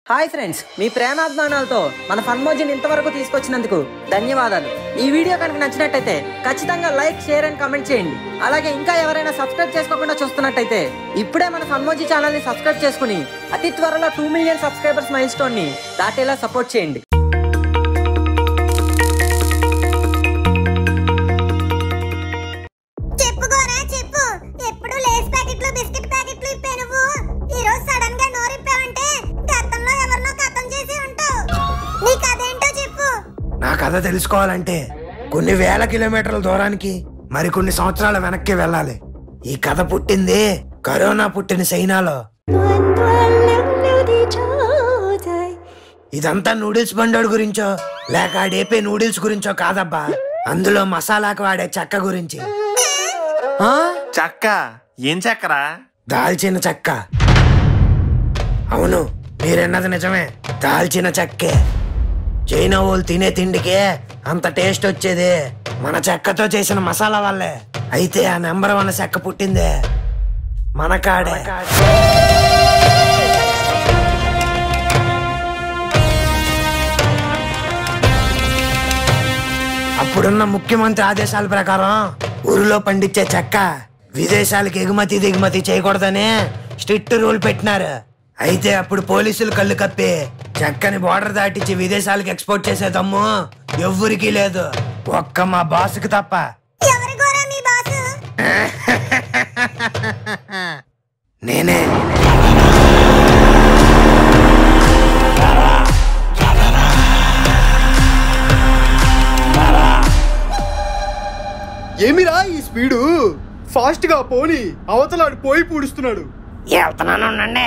Hi friends మీ ప్రేమాభిమానాలతో మన ఫన్మోజిని ఇంతవరకు తీసుకొచ్చినందుకు ధన్యవాదాలు ఈ వీడియో కనుక నచ్చినట్టయితే ఖచ్చితంగా లైక్ షేర్ అండ్ కామెంట్ చేయండి అలాగే ఇంకా ఎవరైనా సబ్స్క్రైబ్ చేసుకోకుండా చూస్తున్నట్టయితే ఇప్పుడే మన ఫన్మోజీ ఛానల్ ని సబ్స్క్రైబ్ చేసుకుని అతి త్వరలో two million subscribers milestone ని దాటేలా సపోర్ట్ చేయండి చెప్పుకోరా చెప్పు ఎప్పుడు లేస్ ప్యాకెట్లు బిస్కెట్ ప్యాకెట్లు ఇప్పే నువ్వు ఈ రోజు సడన్ గా నోరిప్పావంటే గతంలో ఎవరినో కథం చేసి ఉంటావు నీ కథేంటో చెప్పు నా కథ తెలుసుకోవాలంటే కొన్ని వేల కిలోమీటర్ల దూరానికి మరికొన్ని సంవత్సరాల వెనక్కి వెళ్ళాలి ఈ కథ పుట్టింది కరోనా పుట్టిన చైనాలో ఇదంతా నూడిల్స్ బండోడు గురించో లేక ఆడేపే నూడిల్స్ గురించో కాదబ్బా అందులో మసాలాకు వాడే చెక్క గురించి ఆ? చక్క ఏం చక్కరా దాల్చిన చెక్క అవును మీరన్నది నిజమే దాల్చిన చెక్కే చైనా వాళ్ళు తినే తిండికే అంత టేస్ట్ వచ్చేది మన చెక్కతో చేసిన మసాలా వల్లే అయితే ఆ నెంబర్ వన్ చెక్క పుట్టిందే మన కాడే అప్పుడున్న ముఖ్యమంత్రి ఆదేశాల ప్రకారం ఊరిలో పండించే చెక్క విదేశాలకు ఎగుమతి దిగుమతి చేయకూడదని స్ట్రిక్ట్ రూల్ పెట్టినారు అయితే అప్పుడు పోలీసులు కళ్ళు కప్పి చెక్కని బోర్డర్ దాటించి విదేశాలకు ఎక్స్పోర్ట్ చేసే దమ్ము ఎవ్వరికీ లేదు ఒక్క మా బాస్కి తప్ప ఎవరి గోరా మీ బాసు నేనే ఏమిరా ఈ స్పీడు ఫాస్ట్ గా పోని అవతలాడు పోయి పూడుస్తున్నాడు వెళ్తున్నాను ఉండండి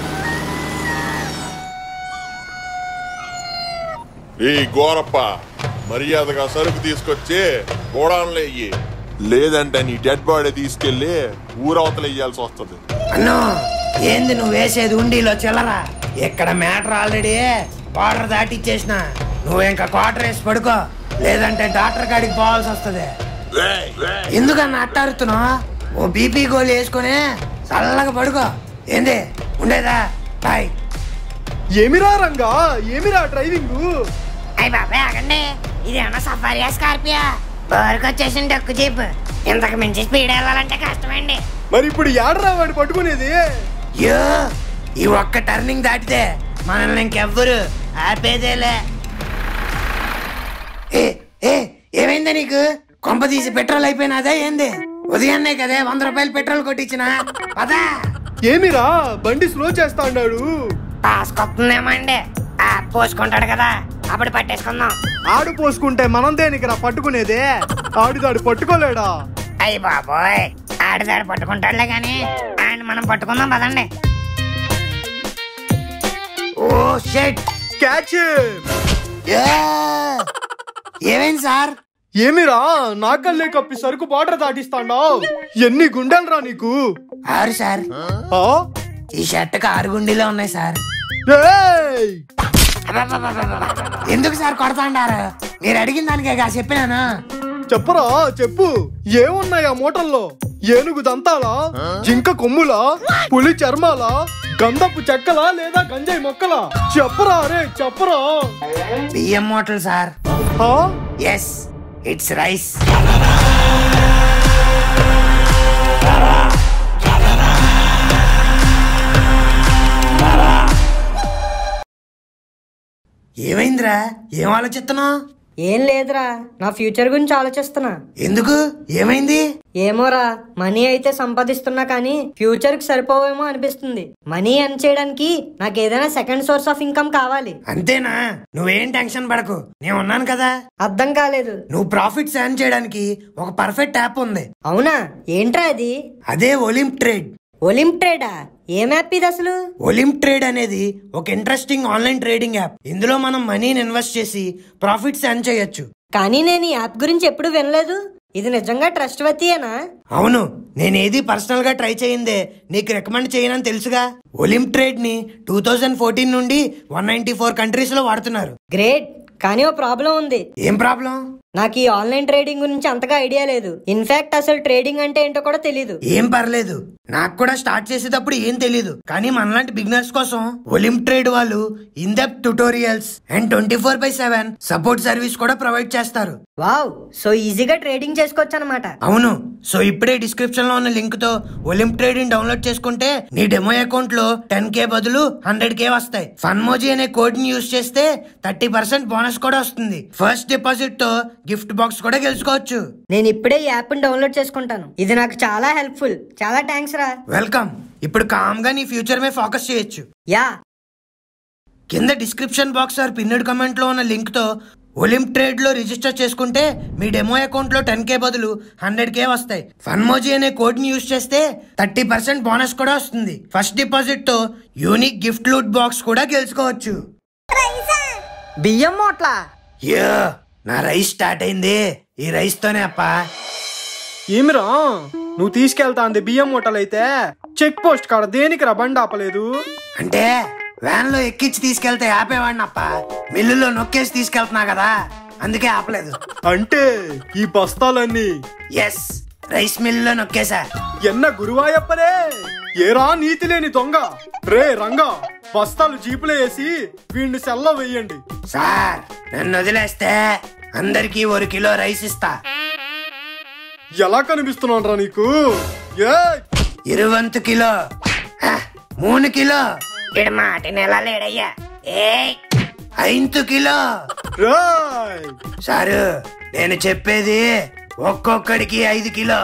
ఏ గోరప్ప మర్యాదగా సరుకు తీసుకొచ్చి గోడాన్లో వెయ్యి లేదంటే నీ డెడ్ బాడీ తీసుకెళ్లి ఊరవతల వెయ్యాల్సి వస్తుంది అన్నో ఏంది నువ్వు వేసేది ఉండిలో చిల్లరా ఇక్కడ మ్యాటర్ ఆల్రెడీ బార్డర్ దాటిచ్చేసిన నువ్వు ఇంకా క్వార్టర్ వేసి పడుకో లేదంటే డాక్టర్ కాడికి పోవాల్సి వస్తుంది ఎందుకన్నా అట్టారుతున్నావు ఓ బీపీ గోళీ వేసుకొని చల్లగా పడుకో ఏంది ఉండేదా బాయ్ ఏమిరా రంగా ఏమిరా డ్రైవింగ్ అయ్యి బాబాయ్ ఆగండి ఇదేమన్నా సఫారియా స్కార్పియా బోర్కి వచ్చేసిన డక్కు జీప్ ఇంతకు మించి స్పీడ్ వెళ్ళాలంటే కష్టమండి మరి ఇప్పుడు ఏడరా వాడు పట్టుకునేది యో ఈ ఒక్క టర్నింగ్ దాటితే మనల్ని ఇంకెవ్వరు ఆపేదేలే ఏ ఏ ఏమైందా నీకు కొంప తీసి పెట్రోల్ అయిపోయినాదా ఏంది ఉదయాన్నే కదే వంద రూపాయలు పెట్రోల్ కొట్టించిన పదా ఏమిరా బండి స్లో చేస్తా అన్నాడు పాస్ కొత్తుందేమో అండి ఆ, పోసుకుంటాడు కదా అప్పుడు పట్టేసుకుందాం ఆడు పోసుకుంటే మనం దేనికిరా పట్టుకునేది ఆడిదాడు పట్టుకోలేడా అయ్యి బాబోయ్ ఆడిదాడు పట్టుకుంటాడులే కానీ ఆయన మనం పట్టుకుందాం పదండి ఓ షెట్ క్యాచ్ ఏమైంది సార్ ఏమిరా నాకల్లే కప్పి సరుకు బార్డర్ దాటిస్తాండావు ఎన్ని గుండెలరా నీకు ఆరు సార్ ఆ? ఈ షర్ట్కి ఆరు గుండీలో ఉన్నాయి సార్ ఏయ్! ఎందుకు సార్ కొడతాండారు మీరు అడిగిన దానికే కా చెప్పినాను చెప్పరా చెప్పు ఏమున్నాయి ఆ మూటల్లో ఏనుగు దంతాలా జింక కొమ్ములా పులి చర్మాలా గంధపు చెక్కలా లేదా గంజాయి మొక్కలా చెప్పరా రే చెప్పరా బియ్యం మోటలు సార్ ఆ? ఎస్ ఇట్స్ రైస్ ఏమైందిరా ఏం ఆలోచిస్తున్నావు ఏం లేదురా నా ఫ్యూచర్ గురించి ఆలోచిస్తున్నా ఎందుకు ఏమైంది ఏమోరా మనీ అయితే సంపాదిస్తున్నా కానీ ఫ్యూచర్ కి సరిపోవేమో అనిపిస్తుంది మనీ ఎర్న్ చేయడానికి నాకు ఏదైనా సెకండ్ సోర్స్ ఆఫ్ ఇన్కమ్ కావాలి అంతేనా నువ్వేం టెన్షన్ పడకు నేను ఉన్నాను కదా అర్థం కాలేదు నువ్వు ప్రాఫిట్స్ ఎర్న్ చేయడానికి ఒక పర్ఫెక్ట్ యాప్ ఉంది అవునా ఏంట్రా అది అదే ఒలింప్ ట్రేడ్ ఒలింప్ ట్రేడా ఏం యాప్ ఇది అసలు ఒలింప్ ట్రేడ్ అనేది ఒక ఇంట్రెస్టింగ్ ఆన్లైన్ ట్రేడింగ్ యాప్ ఇందులో మనం మనీని ఇన్వెస్ట్ చేసి ప్రాఫిట్స్ ఎర్న్ చేయొచ్చు కానీ నేను ఈ యాప్ గురించి ఎప్పుడు వినలేదు ఇది నిజంగా ట్రస్ట్ వతీయేనా అవును నేను ఏది పర్సనల్ గా ట్రై చేయిందే నీకు రికమెండ్ చేయనని తెలుసుగా ఒలింప్ ట్రేడ్ ని టూ థౌజండ్ ఫోర్టీన్ నుండి వన్ నైన్టీ ఫోర్ కంట్రీస్ లో వాడుతున్నారు గ్రేట్ కానీ ఓ ప్రాబ్లం ఉంది ఏం ప్రాబ్లం నాకు ఈ ఆన్లైన్ ట్రేడింగ్ గురించి అంతగా ఐడియా లేదు ఇన్ఫాక్ట్ అసలు ట్రేడింగ్ అంటే ఏంటో కూడా తెలీదు ఏం పర్లేదు నాకు కూడా స్టార్ట్ చేసేటప్పుడు ఏం తెలీదు కానీ మనలాంటి బిగినర్స్ కోసం ఒలింప్ ట్రేడ్ వాళ్ళు in depth tutorials and twenty four by seven support service కూడా ప్రొవైడ్ చేస్తారు వావ్ సో ఈజీగా ట్రేడింగ్ చేసుకోవచ్చు అనమాట అవును సో ఇప్పుడే డిస్క్రిప్షన్ లో ఉన్న లింక్ తో ఒలింప్ ట్రేడింగ్ డౌన్లోడ్ చేసుకుంటే నీ డెమో అకౌంట్ లో టెన్ కే బదులు హండ్రెడ్ కే వస్తాయి ఫన్మోజీ అనే కోడ్ ని యూస్ చేస్తే థర్టీ పర్సెంట్ బోనస్ కూడా వస్తుంది ఫస్ట్ డిపాజిట్ తో గిఫ్ట్ బాక్స్ కూడా గెలుచుకోవచ్చు నేను ఇప్పుడే ఈ యాప్ డౌన్లోడ్ చేసుకుంటాను ఇది నాకు చాలా హెల్ప్ఫుల్ చాలా థ్యాంక్స్ రా వెల్కమ్ ఇప్పుడు కామ్ గా నీ ఫ్యూచర్ మీద ఫోకస్ చేయొచ్చు యా కింద description box or pinned comment లో ఉన్న లింక్ తో ఒలింప్ ట్రేడ్ లో రిజిస్టర్ చేసుకుంటే మీ డెమో అకౌంట్ లో టెన్ కే బదులు హండ్రెడ్ కే వస్తాయి ఫన్మోజీ అనే కోడ్ ని యూస్ చేస్తే థర్టీ పర్సెంట్ బోనస్ కూడా వస్తుంది ఫస్ట్ డిపాజిట్ తో యూనిక్ గిఫ్ట్ లూట్ బాక్స్ కూడా గెలుచుకోవచ్చు రైసా బియ్యం మోట్లా యో నా రైస్ స్టార్ట్ అయింది ఈ రైస్ తోనే అప్పా ఏమిరా నువ్వు తీసుకెళ్తా అంది బియ్యం మూటలైతే చెక్ పోస్ట్ కాడ దేనికి రా బండి ఆపలేదు అంటే వ్యాన్ లో ఎక్కించి తీసుకెళ్తే ఆపేవాడిని అప్ప మిల్లులో నొక్కేసి తీసుకెళ్తున్నా కదా అందుకే ఆపలేదు అంటే ఈ బస్తాలన్నీ ఎస్ రైస్ మిల్లులో నొక్కేసా ఎన్న గురువాయప్పరే ఏరా నీతి లేని దొంగ రే రంగా బస్తాలు జీపులో వేసి వీడిని సెల్లో వెయ్యండి సార్ నన్ను వదిలేస్తే అందరికి ఒక కిలో రైస్ ఇస్తా ఎలా కనిపిస్తున్నాను రా నీకు ఏ ఇరువంతు కిలో హ, మూడు కిలో ఇడు మాట నెల లేడయ్యా ఏ ఐదు కిలో రాయ్ సారు నేను చెప్పేది ఒక్కొక్కడికి ఐదు కిలో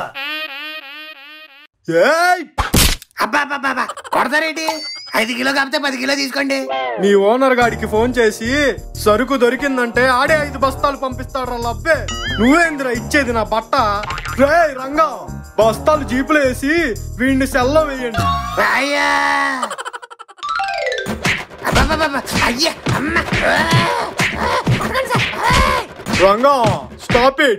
ఏయ్ అబ్బా అబ్బా అబ్బా, అబ్బా కొడతారేంటి ఐదు కిలో కాకపోతే పది కిలో తీసుకోండి మీ ఓనర్ గాడికి ఫోన్ చేసి సరుకు దొరికిందంటే ఆడే ఐదు బస్తాలు పంపిస్తాడు లబ్బే నువ్వేందిరా ఇచ్చేది నా బట్ట రే రంగా బస్తాలు జీపులో వేసి వీడిని సెల్లో వేయండి అయ్యా అబ్బబ్బబ్బబ్బ, అయ్యా అమ్మ ఆ, ఆ, కొట్టకండి సార్. ఏయ్! రంగా స్టాప్ ఇట్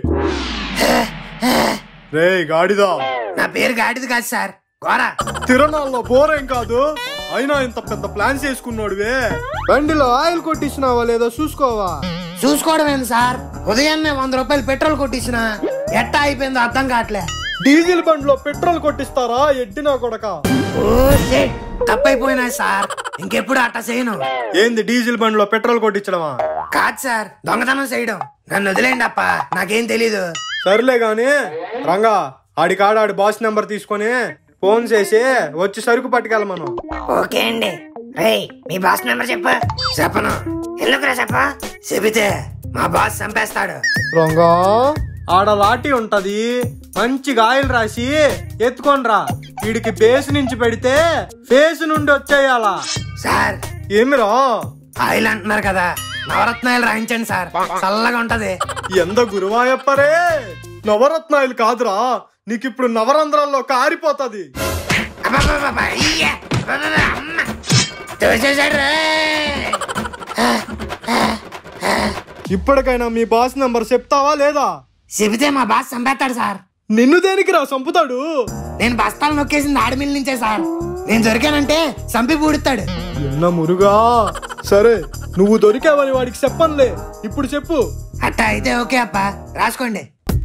రే గాడిదా నా పేరు గాడిది కాదు సార్ గోరా తిరణాల్లో బోరేం కాదు అయినా ఇంత పెద్ద ప్లాన్స్ చేసుకున్నాడువే బండిలో ఆయిల్ కొట్టించినావా లేదా చూసుకోవా చూసుకోవడం ఏంది సార్ ఉదయాన్నే వంద రూపాయలు పెట్రోల్ కొట్టించిన ఎట్టా అయిపోయిందో అర్థం కావట్లే డీజిల్ బండిలో పెట్రోల్ కొట్టిస్తారా ఎడ్డినా కొడక ఓ షిట్, తప్పైపోయినా సార్ ఇంకెప్పుడు అట్టా చేయను ఏంది డీజిల్ బండిలో పెట్రోల్ కొట్టించడమా కాదు సార్ దొంగతనం చేయడం నన్ను వదిలేండి అప్ప నాకేం తెలీదు సర్లే గాని రంగా ఆడి కాడ ఆడి బాస్ నెంబర్ తీసుకొని ఫోన్ చేసి వచ్చి సరుకు పట్టుకెళ్ళమను ఓకే అండి రేయ్ మీ బాస్ నెంబర్ చెప్పు చెప్పను ఎందుకురా చెప్పు చెబితే మా బాస్ చంపేస్తాడు రంగా ఆడ లాటి ఉంటది మంచిగా ఆయిల్ రాసి ఎత్తుకొనిరా వీడికి బేస్ నుంచి పెడితే ఫేస్ నుండి వచ్చేయాలా సార్ ఏమిరా ఆయిల్ అంటున్నారు కదా నవరత్నాలు రాయించండి సార్ చల్లగా ఉంటది ఎంత గురువాయప్పరే నవరత్నాలు కాదురా నీకిప్పుడు నవరంధ్రాల్లో కారిపోతది అబ్బబ్బబ్బబ్బ, అయ్యా, అబ్బబ్బబ్బ, అమ్మ. తోసేశాడు రే. ఇప్పటికైనా మీ బాస్ నెంబర్ చెప్తావా లేదా చెబితే మా బాస్ చంపేస్తాడు సార్ నిన్ను దేనికి రా చంపుతాడు నేను బస్తాలు నొక్కేసింది ఆడమిల్ నుంచే సార్ నేను దొరికానంటే చంపి పూడుతాడు ఎన్న మురుగా సరే నువ్వు దొరికావని వాడికి చెప్పనులే ఇప్పుడు చెప్పు అట్టా అయితే ఓకే అప్ప రాసుకోండి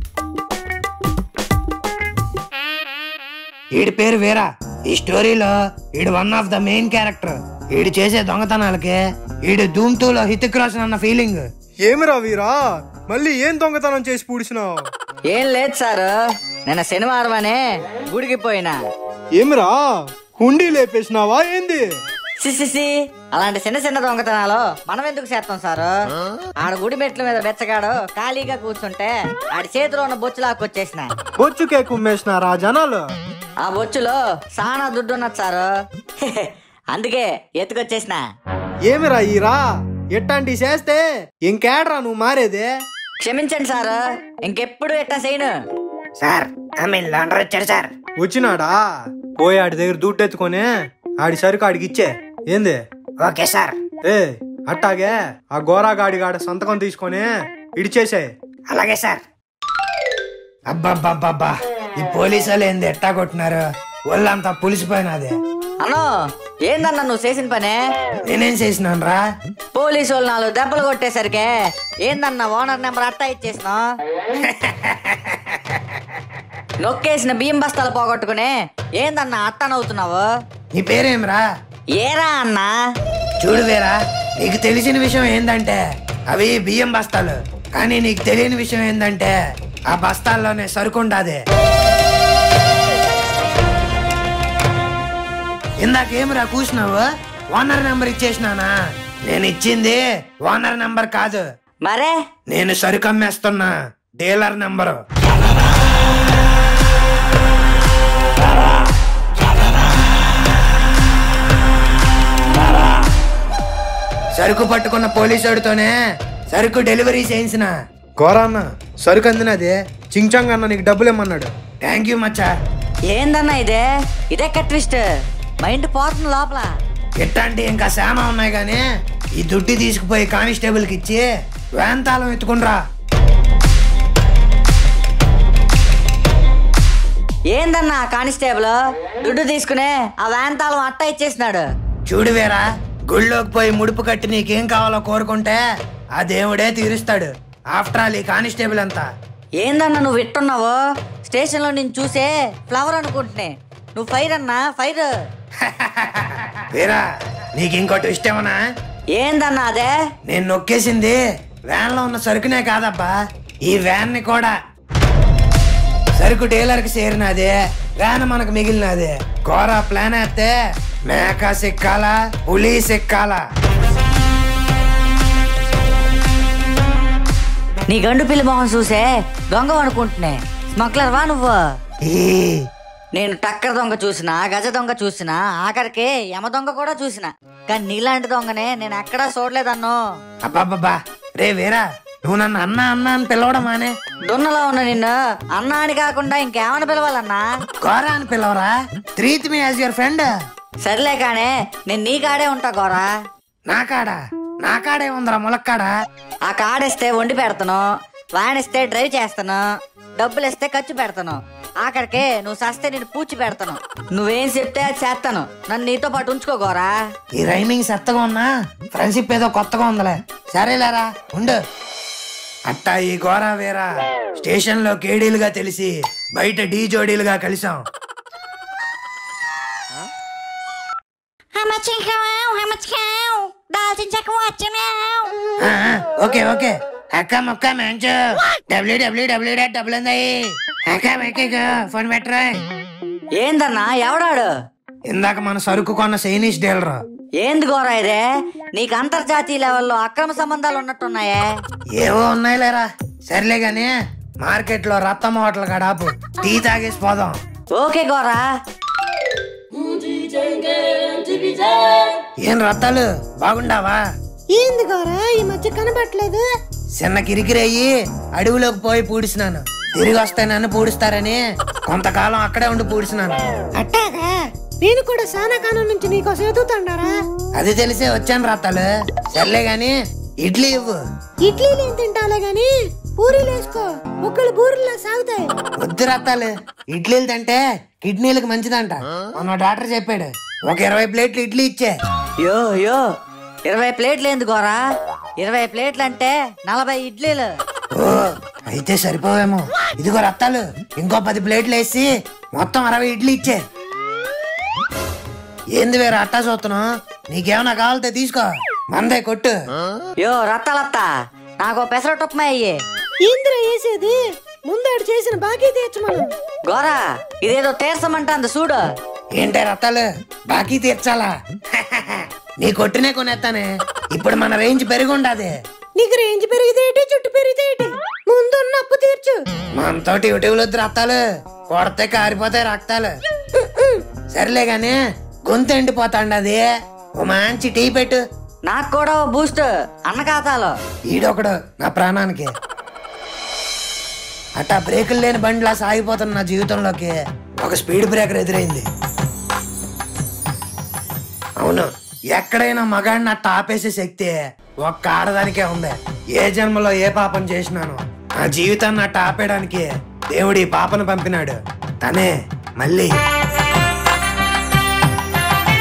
వీడి పేరు వీరా ఈ స్టోరీలో వీడు one of the main character వీడు చేసే దొంగతనాలకి వీడు ధూమ్ టూలో హితిక్ రోషన్ అన్న ఫీలింగ్ ఏమిరా వీరా మళ్ళీ ఏం దొంగతనం చేసి పూడిసినావు ఏం లేదు సార్ నిన్న శనివారం అనే గుడికి పోయినా ఏమిరా హుండీ లేపేసినావా ఏంది సిసిసి అలాంటి చిన్న చిన్న దొంగతనాలు మనం ఎందుకు చేస్తాం సారు ఆడ గుడి మెట్ల మీద బెచ్చగాడు ఖాళీగా కూర్చుంటే ఆడి చేతిలో ఉన్న బొచ్చు లాక్కొచ్చేసిన బొచ్చు కేక్ ఉమ్మేసినారా జనాలు ఆ బొచ్చులో సానా దుడ్డు ఉన్నది సారు అందుకే ఎత్తుకొచ్చేసిన ఏమిరా ఈరా ఎట్టాంటి చేస్తే ఇంకేడ్రా నువ్వు మారేదే క్షమించండి సారు ఇంకెప్పుడు ఎట్టా చేయను సార్ ఆమె లాండర్ వచ్చారు సార్ వచ్చినాడా పోయి ఆడి దగ్గర దుడ్డు ఎత్తుకొని ఆడి సరుకు ఆడికి ఇచ్చే ఏంది ఓకే సార్ ఏ అట్టాగే ఆ గోరాగాడి గాడి సంతకం తీసుకొని ఇడిచేసాయి అలాగే సార్ అబ్బబ్బబ్బబ్బా ఈ పోలీసు వాళ్ళు ఏంది ఎట్టా కొట్టినారు ఒళ్ళంతా పులిసిపోయినది అన్నో ఏందన్నా నువ్వు చేసిన పనే నేనేం చేసినాను రా పోలీసు వాళ్ళు నాలుగు దెబ్బలు కొట్టేసరికి ఏందన్నా ఓనర్ నెంబర్ అట్టా ఇచ్చేసినా నొక్కేసిన బియ్యం బస్తాలు పోగొట్టుకుని ఏందన్నా అట్టా నవ్వుతున్నావు నీ పేరేమిరా ఏరా అన్నా చూడు వేరా నీకు తెలిసిన విషయం ఏందంటే అవి బియ్యం బస్తాలు కానీ నీకు తెలియని విషయం ఏందంటే ఆ బస్తాల్లోనే సరుకుండాది ఇందాకేమిరా కూర్చున్నావు ఓనర్ నెంబర్ ఇచ్చేసినానా నేను ఇచ్చింది ఓనర్ నెంబర్ కాదు మరే నేను సరుకు అమ్మేస్తున్నా డీలర్ నెంబరు సరుకు పట్టుకున్న పోలీసుడితోనే సరుకు డెలివరీ చేయించిన కోరా అన్న సరుకు అందినది చించాంగ్ అన్న నీకు డబ్బులు ఇమ్మన్నాడు థ్యాంక్ యూ మచ్చా ఏందన్నా ఇదే ఇదే ట్విస్ట్ మైండ్ పోతుంది లోపల ఇట్లాంటి ఇంకా శామ ఉన్నాయి కానీ ఈ దుడ్డి తీసుకుపోయి కానిస్టేబుల్కి ఇచ్చి వ్యాన్ తాళం ఎత్తుకునిరా ఏందన్నా కానిస్టేబుల్ దుడ్డు తీసుకునే ఆ వ్యాన్ తాళం అట్టా ఇచ్చేసినాడు చూడు వేరా గుళ్ళోకి పోయి ముడుపు కట్టి నీకేం కావాలో కోరుకుంటే ఆ దేవుడే తీరుస్తాడు ఆఫ్టర్ ఆల్ ఈ కానిస్టేబుల్ అంతా ఏందన్నా నువ్వు ఇట్టున్నావు స్టేషన్ లో నేను చూసే ఫ్లవర్ అనుకుంటున్నా నువ్వు ఫైర్ అన్నా ఫైర్ వీరా నీకు ఇంకోటి ఇష్టమనా ఏందన్నా అదే నేను నొక్కేసింది వ్యాన్ లో ఉన్న సరుకునే కాదబ్బా ఈ వ్యాన్ ని కూడా సరుకు డీలర్ కి చేరినది వ్యాన్ మనకు మిగిలినది ఘోర ప్లాన్ అయితే మేక సిక్కాల పులి సిక్కాల నీ గండు పిల్లి మొహం చూసే దొంగ అనుకుంటున్నా స్మగ్లర్ వా నువ్వు ఈ నేను టక్కర్ దొంగ చూసినా గజ దొంగ చూసినా ఆఖరికి యమ దొంగ కూడా చూసిన కానీ నీలాంటి దొంగనే నేను ఎక్కడా చూడలేదన్నో అబ్బాబ్బా రే వీరా నువ్వు నన్ను అన్న అన్న అని పిలవడం మానే దున్నలో ఉన్న నిన్ను అన్నా అని కాకుండా ఇంకేమని పిలవాలన్నా ఘోర అని పిలవరా treat me as your friend సర్లే కానే నేను నీ కాడే ఉంటా గోరా నా కాడా నా కాడే ఉందిరా ములక్కాడా ఆ కాడిస్తే వండి పెడతాను వాడిస్తే డ్రైవ్ చేస్తాను డబ్బులు ఇస్తే ఖర్చు పెడతాను ఆఖరికి నువ్వు సస్తే నేను పూచి పెడతాను నువ్వేం చెప్తే అది చేస్తాను నన్ను నీతో పాటు ఉంచుకోగోరా ఈ రైమింగ్ సెత్తగా ఉన్నా ఫ్రెండ్షిప్ ఏదో కొత్తగా ఉందిలే సరేలేరా ఉండు అట్టా ఈ ఘోర వీరా స్టేషన్ లో కేడీలుగా తెలిసి బయట డీ జోడీలుగా కలిసాం దాల్చిన చెక్క వచ్చాను ఆ, ఆ, ఓకే ఓకే అక్క మొక్క మ్యాంచు డబ్ల్యూ డబ్ల్యూ డబ్ల్యూ డాట్ డబ్బులు ఉందాయి అక్క మెక్క ఫోన్ పెట్టరా ఏందన్నా ఎవడాడు ఇందాక మన సరుకు కొన్న చైనీస్ డీలర్ ఏంది గోరా ఇదే నీకు అంతర్జాతీయ లెవెల్లో అక్రమ సంబంధాలు ఉన్నట్టున్నాయే ఏవో ఉన్నాయిలేరా సర్లే గాని మార్కెట్ లో రత్తమ్మ హోటల్ కాడాపు టీ తాగేసి పోదాం ఓకే గోరా ఏం రత్తాలు బాగుండావా ఏంది గోరా ఈ మధ్య కనబట్లేదు చిన్న కిరికిరయ్యి అడవిలోకి పోయి పూడిసినాను తిరిగి వస్తే నన్ను పూడిస్తారని కొంతకాలం అక్కడే ఉండి పూడిసినాను అట్టాగా నేను కూడా సానా కాలం నుంచి నీకోసం ఎదుగుతాడారా అది తెలిసే వచ్చాను రత్తాలు సర్లే గాని ఇడ్లీ ఇవ్వు ఇడ్లీలు ఏం తింటాలే గాని పూరీలు వేసుకో ముక్కలు బూరెల్లో సాగుతాయి వద్దు రత్తాలు ఇడ్లీలు తింటే కిడ్నీలకు మంచిదంట మన డాక్టర్ చెప్పాడు ఒక ఇరవై ప్లేట్లు ఇడ్లీ ఇచ్చే యో యో ఇరవై ప్లేట్లు ఏంది గోరా ఇరవై ప్లేట్లు అంటే నలభై ఇడ్లీలు ఓ అయితే సరిపోవేమో ఇదిగో రత్తాలు ఇంకో పది ప్లేట్లు వేసి మొత్తం అరవై ఇడ్లీ ఇచ్చే ఏంది వేరే అట్టా చూస్తున్నావు నీకేమన్నా కావాలితే తీసుకో మందే కొట్టు యో రత్తాలత్త నాకు పెసరట్టు ఉప్మా అయ్యి ఏందిరా వేసేది ముందాడు చేసిన బాకీ తీర్చమను గోరా ఇదేదో తీర్చమంటాంది చూడు ఏంటే రత్తాలు బాకీ తీర్చాలా నీ కొట్టినే కొనేస్తానే ఇప్పుడు మన రేంజ్ పెరిగి ఉండాది నీకు రేంజ్ పెరిగితే ఏంటి, చుట్టు పెరిగితే ఏంటి? ముందున్న అప్పు తీర్చు మనతోటి యూట్యూబ్లొద్దు రక్తాలు కొడితే కారిపోతాయి రక్తాలు సర్లే గాని గొంతు ఎండిపోతాండది ఓ మంచి టీ పెట్టు నాకు కూడా ఓ బూస్ట్ అన్న ఖాతాలో ఈడొకడు నా ప్రాణానికి అట్టా బ్రేకులు లేని బండిలా సాగిపోతున్న నా జీవితంలోకి ఒక స్పీడ్ బ్రేకర్ ఎదురైంది అవును ఎక్కడైనా మగాడిని అట్ట ఆపేసే శక్తి ఒక్క ఆడదానికే ఉంది ఏ జన్మలో ఏ పాపం చేసినాను నా జీవితాన్ని అట్ట ఆపేయడానికి దేవుడి పాపను పంపినాడు తనే మళ్ళీ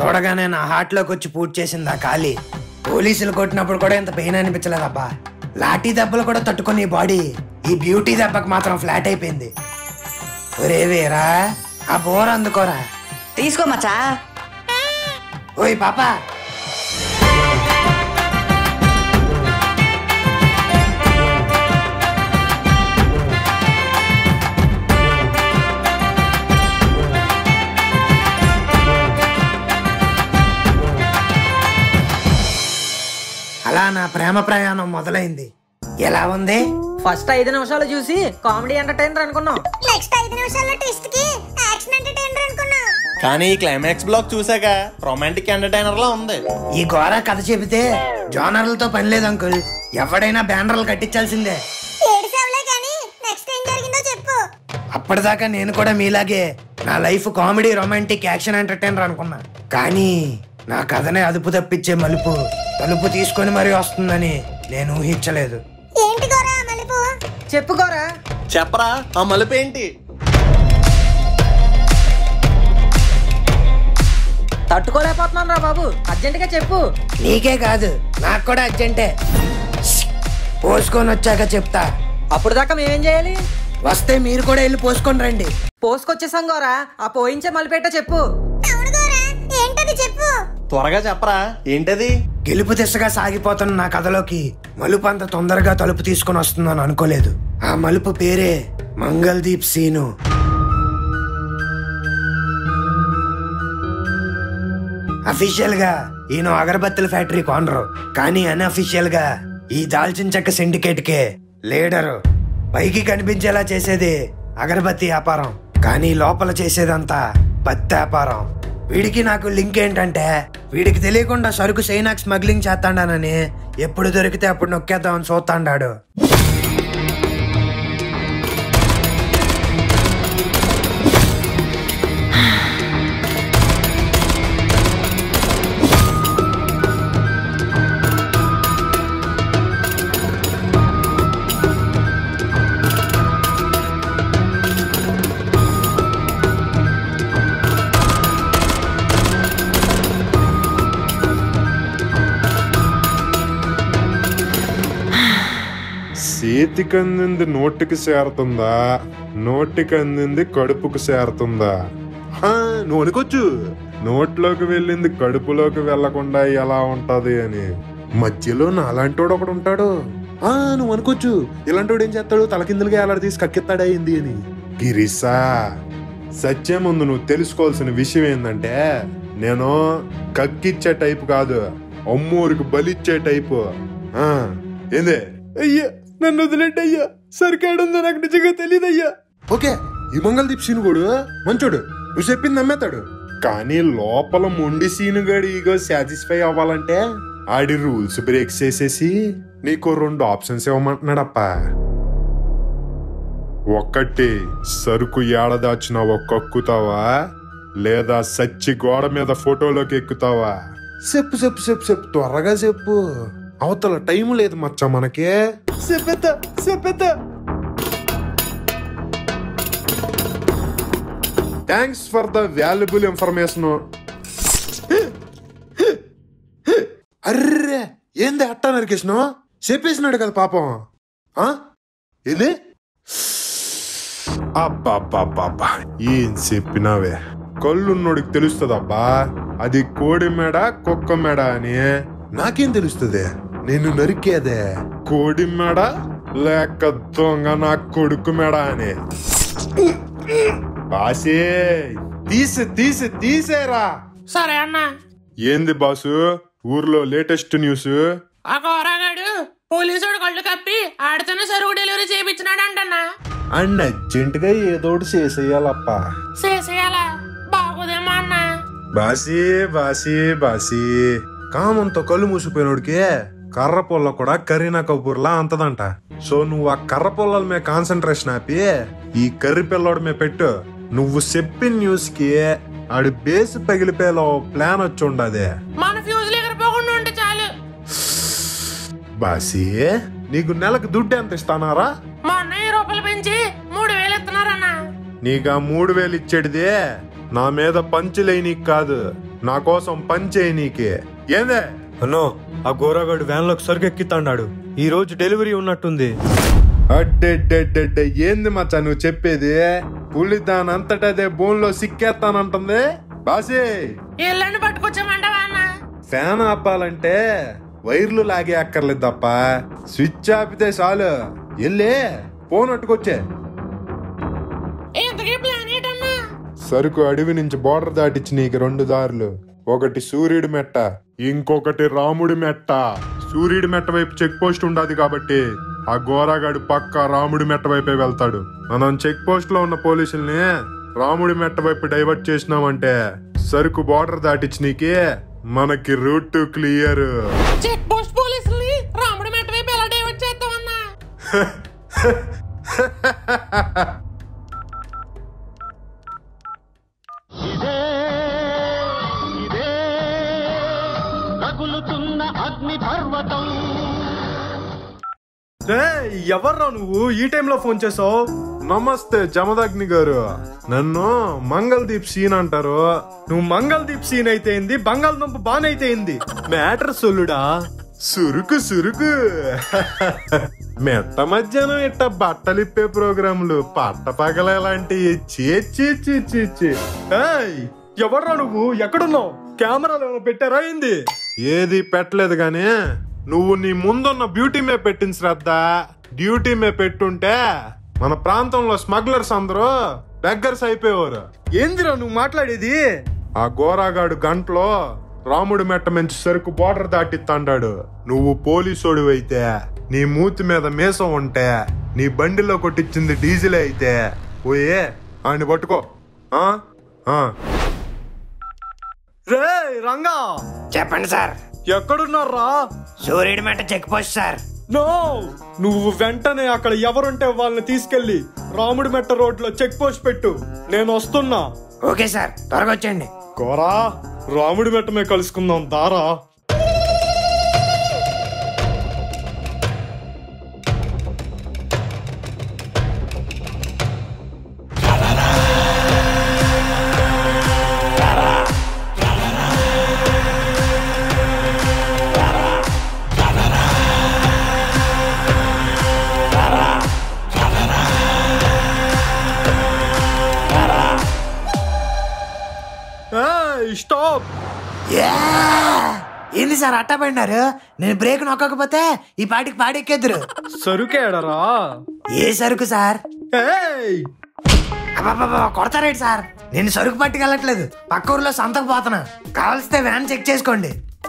చూడగానే నా హార్ట్ లోకి వచ్చి పూట్ చేసింది ఆ ఖాళీ పోలీసులు కొట్టినప్పుడు కూడా ఇంత పెయిన్ అనిపించలేదబ్బా లాఠీ దెబ్బలు కూడా తట్టుకుని ఈ బాడీ ఈ బ్యూటీ దెబ్బకి మాత్రం ఫ్లాట్ అయిపోయింది ఒరే వీరా ఆ బోర్ అందుకోరా తీసుకో మచ్చా ఓయ్ పాపా అలా నా ప్రేమ ప్రయాణం మొదలైంది ఎలా ఉంది ఫస్ట్ ఐదు నిమిషాలు చూసి కామెడీ ఎంటర్టైనర్ అనుకున్నాం నెక్స్ట్ ఐదు నిమిషాల్లో టెస్ట్ కి యాక్షన్ ఎంటర్టైనర్ అనుకున్నా కానీ ఈ క్లైమాక్స్ బ్లాక్ చూసాక రొమాంటిక్ ఎంటర్టైనర్ లా ఉంది ఈ ఘోర కథ చెబితే జోనర్లతో పని లేదు అంకుల్ ఎవడైనా బ్యానర్లు కట్టించాల్సిందే ఏడు సేవలే కానీ నెక్స్ట్ ఏం జరిగిందో చెప్పు అప్పటిదాకా నేను కూడా మీలాగే నా life comedy romantic action entertainer అనుకున్నా కానీ నా కథనే అదుపు తప్పించే మలుపు తలుపు తీసుకొని మరీ వస్తుందని నేను ఊహించలేదు ఏంటి గోరా మలుపు చెప్పుకోరా చెప్పరా ఆ మలుపు ఏంటి తట్టుకోలేకపోతున్నాను రా బాబు అర్జెంట్ గా చెప్పు నీకే కాదు నాకు కూడా అర్జెంటే పోసుకొని వచ్చాక చెప్తా అప్పుడు దాకా మేమేం చేయాలి వస్తే మీరు కూడా వెళ్ళి పోసుకొని రండి పోసుకొచ్చేసాం గోరా ఆ పోయించే మలిపేట చెప్పు అవును గోరా ఏంటది చెప్పు త్వరగా చెప్పరా ఏంటది గెలుపు దిశగా సాగిపోతున్న నా కథలోకి మలుపు అంత తొందరగా తలుపు తీసుకొని వస్తుందని అనుకోలేదు ఆ మలుపు పేరే మంగళదీప్ సీను అఫీషియల్ గా ఈయన అగరబత్తుల ఫ్యాక్టరీ కోనరు కానీ అన్అఫీషియల్ గా ఈ దాల్చిన చెక్క సిండికేట్ కే లీడరు పైకి కనిపించేలా చేసేది అగరబత్తి వ్యాపారం కానీ లోపల చేసేదంతా పత్తి వ్యాపారం వీడికి నాకు లింక్ ఏంటంటే వీడికి తెలియకుండా సరుకు సైనాక్ స్మగ్లింగ్ చేస్తాడానని ఎప్పుడు దొరికితే అప్పుడు నొక్కేద్దామని చూస్తాడాడు చేతికి అందింది నోటికి చేరుతుందా నోటికి అందింది కడుపుకు చేరుతుందా హా, నువ్వు అనుకోవచ్చు నోట్లోకి వెళ్ళింది కడుపులోకి వెళ్లకుండా ఎలా ఉంటది అని మధ్యలో నాలాంటోడు ఒకడు ఉంటాడు ఆ నువ్వు అనుకోవచ్చు ఇలాంటోడు ఏం చేస్తాడు తలకిందులుగా ఎలా తీసి కక్కెత్తాడా ఏంది అని గిరిసా సత్యం ముందు నువ్వు తెలుసుకోవాల్సిన విషయం ఏంటంటే నేను కక్కిచ్చే టైపు కాదు అమ్మూరికి బలిచ్చే టైపు ఆ, ఏందే అయ్యా నన్ను వదిలేండి అయ్యా సరికాడుందో నాకు నిజంగా తెలియదు అయ్యా ఓకే ఈ మంగళదీప్ సీనుగోడు మంచోడు నువ్వు చెప్పింది నమ్మేతాడు కానీ లోపల మొండి సీనుగాడు ఈగో సాటిస్ఫై అవ్వాలంటే ఆడి రూల్స్ బ్రేక్ చేసేసి నీకు రెండు ఆప్షన్స్ ఇవ్వమంటున్నాడప్పా ఒక్కటి సరుకు ఏడదాచినావో కక్కుతావా లేదా సచ్చి గోడ మీద ఫోటోలోకి ఎక్కుతావా చెప్పు చెప్పు చెప్పు చెప్పు త్వరగా చెప్పు అవతల టైం లేదు మచ్చ మనకే చెప్పేత చెప్పేత thanks for the valuable information అర్రే ఏంది అట్టా నరికేసిన చెప్పేసినాడు కదా పాపం ఆ? ఏంది అబ్బా ఏం చెప్పినావే కళ్ళున్నోడికి తెలుస్తుందబ్బా అది కోడి మెడ కుక్క మెడ అని నాకేం తెలుస్తుంది నేను నరికేదే కోడి మెడ లేక దొంగ నా కొడుకు మెడ అని బాసే తీసి తీసి తీసేరా సరే అన్న ఏంది బాసు ఊర్లో లేటెస్ట్ న్యూస్ ఆ కోరాగాడు పోలీసుడు కళ్ళు కప్పి ఆడితోనే సరుకు డెలివరీ చేయించినాడు అంటన్నా అండ్ అర్జెంట్ గా ఏదోటి చేసేయాలప్ప చేసేయాలా బాగోదేమో అన్న బాసి బాసి బాసి కామంతో కళ్ళు మూసిపోయినోడికి కర్ర పొల్ల కూడా కరీనా కపూర్ లా అంతదంట సో నువ్వు ఆ కర్ర పొల్లల మీద కాన్సన్ట్రేషన్ ఆపి ఈ కర్రి పిల్లోడి మీద పెట్టు నువ్వు చెప్పిన న్యూస్ కి ఆడి బేస్ పగిలిపోయేలో ప్లాన్ వచ్చి ఉండదే మన ఫ్యూజులు ఎగిరిపోకుండా ఉంటే చాలు బాసి నీకు నెలకు దుడ్డు ఎంత ఇస్తానారా మొన్న ఈ రూపాయలు పెంచి మూడు వేలు ఇస్తున్నారన్న నీకు ఆ మూడు వేలు ఇచ్చేటిదే నా మీద పంచులేని కాదు నా కోసం పని చేయి నీకే ఏందే అన్నో ఆ గోరాగాడు వ్యాన్ లోకి సరుకు ఎక్కితాడు ఈ రోజు డెలివరీ ఉన్నట్టుంది అడ్డెడ్డెడ్డెడ్డె ఏంది మచ్చా నువ్వు చెప్పేది పులి దాని అంతటదే బోన్లో సిక్కేస్తానంటుంది బాసే ఇళ్ళని పట్టుకొచ్చామంటావా అన్న ఫ్యాన్ ఆపాలంటే వైర్లు లాగే అక్కర్లేదు తప్ప స్విచ్ ఆపితే చాలు వెళ్ళే ఫోన్ అట్టుకొచ్చే ఇంతకీ ప్లాన్ ఏంటన్నా సరుకు అడవి నుంచి బోర్డర్ దాటిచ్చి నీకు రెండు దారులు ఒకటి సూర్యుడి మెట్ట ఇంకొకటి రాముడి మెట్ట సూర్యుడి మెట్ట వైపు చెక్ పోస్ట్ ఉండదు కాబట్టి ఆ గోరాగాడు పక్క రాముడి మెట్ట వైపే వెళ్తాడు మనం చెక్ పోస్ట్ లో ఉన్న పోలీసుల్ని రాముడి మెట్ట వైపు డైవర్ట్ చేసినామంటే సరుకు బోర్డర్ దాటిచ్చి నీకి మనకి రూట్ క్లియర్ చెక్ పోస్ట్ పోలీసుల్ని రాముడి మెట్ట వైపు ఎలా డైవర్ట్ చేస్తామన్నా ఎవర్రా నువ్వు ఈ టైంలో ఫోన్ చేసావు నమస్తే జమదగ్ని గారు నన్ను మంగళదీప్ సీన్ అంటారు నువ్వు మంగళదీప్ సీన్ అయితే ఏంది బంగాళదుంప బాన్ అయితే ఏంది మ్యాటర్ సొల్లుడా సురుకు సురుకు మెట్ట మధ్యాహ్నం ఇట్ట బట్టలిప్పే ప్రోగ్రాంలు పట్ట పగలేలాంటి చీ చీ చీ చీ చీ ఏయ్, ఎవర్రా నువ్వు ఎక్కడున్నావు కెమెరాలు ఏమైనా పెట్టారా ఏంది ఏది పెట్టలేదు గాని నువ్వు నీ ముందున్న బ్యూటీ మే పెట్టిన శ్రద్ధ డ్యూటీ మే పెట్టుంటే మన ప్రాంతంలో స్మగ్లర్స్ అందరూ బెగ్గర్స్ అయిపోయేవారు ఏందిరా నువ్వు మాట్లాడేది ఆ గోరాగాడు గంటలో రాముడి మెట్ట మంచి సరుకు బోర్డర్ దాటిత్తాండాడు నువ్వు పోలీసోడు అయితే నీ మూతి మీద మీసం ఉంటే నీ బండిలో కొట్టించింది డీజిల్ అయితే పోయే ఆయన పట్టుకో ఆ ఆ రే రంగా చెప్పండి సార్ ఎక్కడున్నారా సూర్యుడి మెట్ట చెక్ పోస్ట్ సార్ నో నువ్వు వెంటనే అక్కడ ఎవరుంటే వాళ్ళని తీసుకెళ్లి రాముడి మెట్ట రోడ్ లో చెక్ పోస్ట్ పెట్టు నేను వస్తున్నా ఓకే సార్ త్వరగా వచ్చేయండి కోరా రాముడి మెట్టమే కలుసుకుందాం దారా స్టాప్ ఏంది సార్ అట్టా పడినారు నేను బ్రేక్ నొక్కకపోతే ఈ పాటికి పాడెక్కేద్దరు సరుకేడరా ఏ సరుకు సార్ ఏయ్ అబ్బబ్బబ్బ, కొడతారేంటి సార్ నేను సరుకు పట్టుకెళ్ళట్లేదు పక్క ఊర్లో సంతకు పోతున్నా కావలిస్తే వ్యాన్ చెక్ చేసుకోండి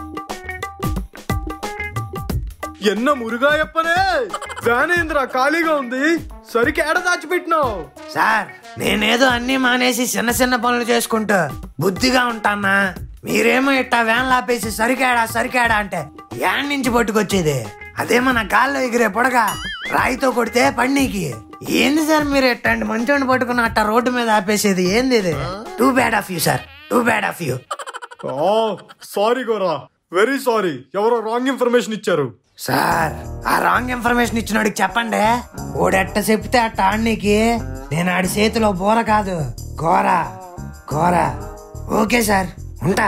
ఎన్న మురుగాయప్పనే వ్యానేంద్ర ఖాళీగా ఉంది సరికి ఏడ దాచిపెట్టినావు సార్ నేనేదో అన్ని మానేసి చిన్న చిన్న పనులు చేసుకుంటూ బుద్ధిగా ఉంటానా మీరేమో ఇట్టా వ్యాన్ లాపేసి సరికాడా సరికాడా అంటే యాన్ నుంచి పట్టుకొచ్చేది అదే మన గాల్లో ఎగిరే పొడగా రాయితో కొడితే పన్నీకి ఏంది సార్ మీరు ఎట్టండి మంచోని పట్టుకున్న అట్ట రోడ్డు మీద ఆపేసేది ఏంది ఇది too bad of you sir too bad of you sorry Gora very sorry ఎవరో రాంగ్ ఇన్ఫర్మేషన్ ఇచ్చారు సార్ ఆ రాంగ్ ఇన్ఫర్మేషన్ ఇచ్చినోడికి చెప్పండి ఓడెట్ట చెప్తే అట్ట ఆడికి నేను ఆడి చేతిలో బోర కాదు ఘోర ఘోర ఓకే సార్ ఉంటా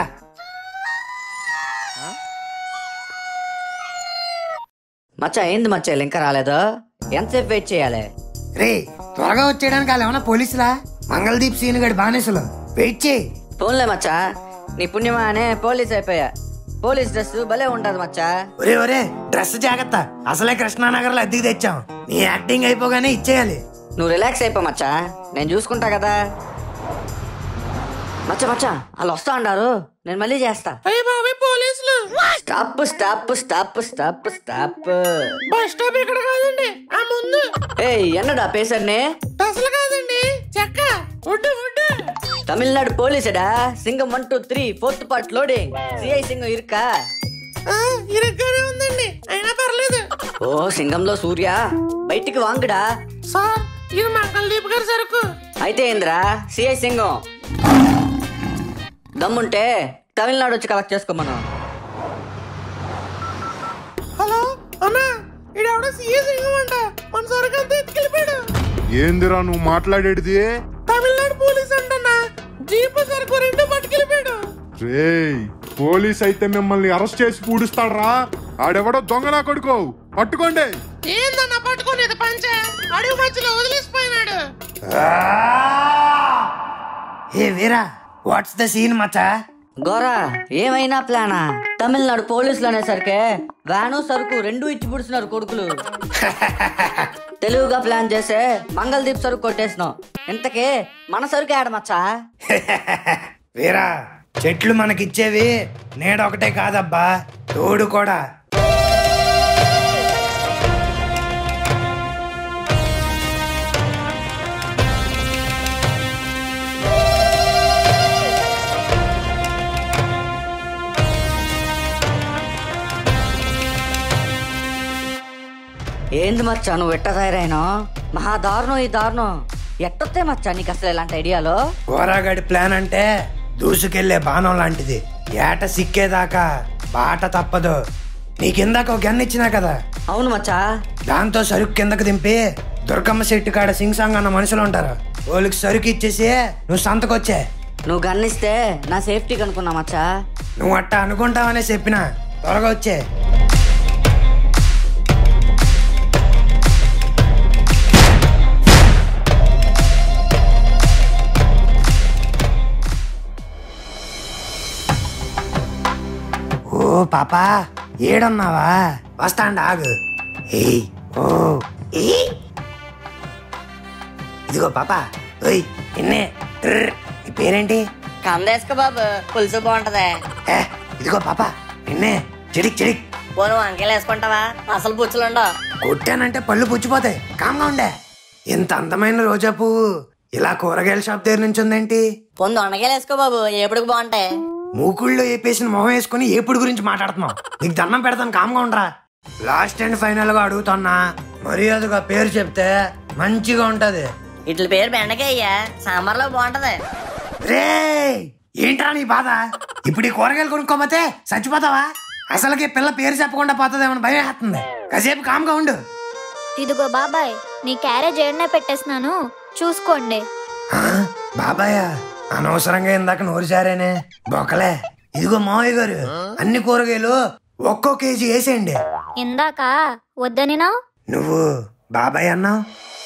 మచ్చా ఏంది మచ్చా వీళ్ళు ఇంకా రాలేదు ఎంతసేపు వెయిట్ చేయాలి రే త్వరగా వచ్చేయడానికి వాళ్ళు ఏమన్నా పోలీసులా మంగళదీప్ సీన్ గడి బానిసలు వెయిట్ చేయి ఫోన్లే మచ్చా నీ పుణ్యమా అనే పోలీస్ అయిపోయా పోలీస్ డ్రెస్ భలే ఉంటది మచ్చా ఒరే ఒరే డ్రెస్ జాగ్రత్త అసలే కృష్ణానగర్ లో అద్దెకి తెచ్చాం నీ యాక్టింగ్ అయిపోగానే ఇచ్చేయాలి నువ్వు రిలాక్స్ అయిపో మచ్చా నేను చూసుకుంటా కదా మచ్చా మచ్చా వాళ్ళు వస్తా అన్నారు నేను మళ్ళీ చేస్తా అయ్య బాబాయ్ పోలీసులు stop stop stop stop stop bus stop ఇక్కడ కాదండి ఆ ముందు ఏ ఎన్నడా పేసర్ని అసలు కాదండి చెక్క ఒడ్డు ఒడ్డు తమిళనాడు పోలీసుడా Singam one two three fourth part loading CI Singam ఇరుకా ఆ, ఇరుగ్గానే ఉందండి అయినా పర్లేదు ఓ సింగంలో సూర్య బయటికి వాంగుడా సార్ ఇది మంగళదీప్ గారి సరుకు అయితే ఏంద్రా సిఐ సింగం దమ్ముంటే తమిళనాడు వచ్చి కలెక్ట్ చేసుకోమను హలో అన్నా ఈడెవడో సీఏ సింగం అంట మన సరుకు అంతా ఎత్తుకెళ్ళిపోయాడు ఏందిరా నువ్వు మాట్లాడేది తమిళనాడు పోలీస్ అంటన్నా జీపు సరుకు రెండు పట్టుకెళ్ళిపోయాడు రేయ్ పోలీస్ అయితే మిమ్మల్ని అరెస్ట్ చేసి పూడుస్తాడ్రా ఆడెవడో దొంగ నా కొడుకో పట్టుకోండి ఏందన్న పట్టుకునేది పంచే అడవి మధ్యలో వదిలేసిపోయినాడు ఏ వీరా వాట్స్ ద సీన్ మచ్చా గోరా ఏమైనా ప్లానా తమిళనాడు పోలీసులు అనేసరికి వ్యాను సరుకు రెండు ఇచ్చి పుడుస్తున్నారు కొడుకులు తెలుగుగా ప్లాన్ చేసే మంగళదీప్ సరుకు కొట్టేసినాం ఇంతకీ మన సరుకు ఏడమచ్చా వీరా చెట్లు మనకిచ్చేవి నేడ ఒకటే కాదబ్బా తోడు కూడా ఏంది మచ్చా నువ్వు ఎట్ట తయారైనా మహా దారుణం ఈ దారుణం ఎట్టొత్తే మచ్చా నీకు అసలు ఇలాంటి ఐడియాలో గోరాగడి ప్లాన్ అంటే దూసుకెళ్లే బాణం లాంటిది ఏట సిక్కేదాకా బాట తప్పదు నీకిందాక ఒక గన్ ఇచ్చినా కదా అవును మచ్చా దాంతో సరుకు కిందకు దింపి దుర్గమ్మ శెట్టి కాడ సింగ్ సాంగ్ అన్న మనుషులు ఉంటారు వాళ్ళకి సరుకు ఇచ్చేసి నువ్వు సంతకొచ్చే నువ్వు గన్నిస్తే నా సేఫ్టీ కనుకున్నా మచ్చా నువ్వు అట్టా అనుకుంటావనే చెప్పిన త్వరగా వచ్చే ఓ పాపా ఏడున్నావా వస్తాండి ఆగు ఏయ్ ఓ ఏ ఇదిగో పాపా ఓయ్ నిన్నే ట్రర్. నీ పేరేంటి కందేసుకో బాబు పులుసు బాగుంటది ఏ, ఇదిగో పాప నిన్నే చెడిక్ చెడిక్ పోను వంకాయలు వేసుకుంటావా అసలు పుచ్చులుండవు కొట్టానంటే పళ్ళు పుచ్చిపోతాయి కామ్గా ఉండే ఇంత అందమైన రోజా పువ్వు ఇలా కూరగాయల షాప్ దగ్గర నుంచి ఉందేంటి పొందు వండకాయలు వేసుకో బాబు ఎప్పుడుకు బాగుంటాయి మూకుళ్ళో వేపేసిన మొహం వేసుకుని ఏపుడు గురించి మాట్లాడుతున్నావు నీకు దండం పెడతాను కామ్గా ఉండరా లాస్ట్ అండ్ ఫైనల్ గా అడుగుతున్నా మర్యాదగా పేరు చెప్తే మంచిగా ఉంటది ఇట్ల పేరు బెండకాయ సాంబార్లో బాగుంటది రే ఏంట్రా నీ బాధ ఇప్పుడు ఈ కూరగాయలు కొనుక్కోపోతే చచ్చిపోతావా అసలుకి పిల్ల పేరు చెప్పకుండా పోతుందేమని భయం వేస్తుంది కాసేపు కామ్గా ఉండు ఇదిగో బాబాయ్ నీ క్యారేజ్ ఏడనే పెట్టేసినాను చూసుకోండి ఆ, బాబాయ్ అనవసరంగా ఇందాక నోరు జారేనే బొక్కలే ఇదిగో మావయ్య గారు అన్ని కూరగాయలు ఒక్కో కేజీ వేసేయండి ఇందాక వద్దనినా నువ్వు బాబాయ్ అన్నావు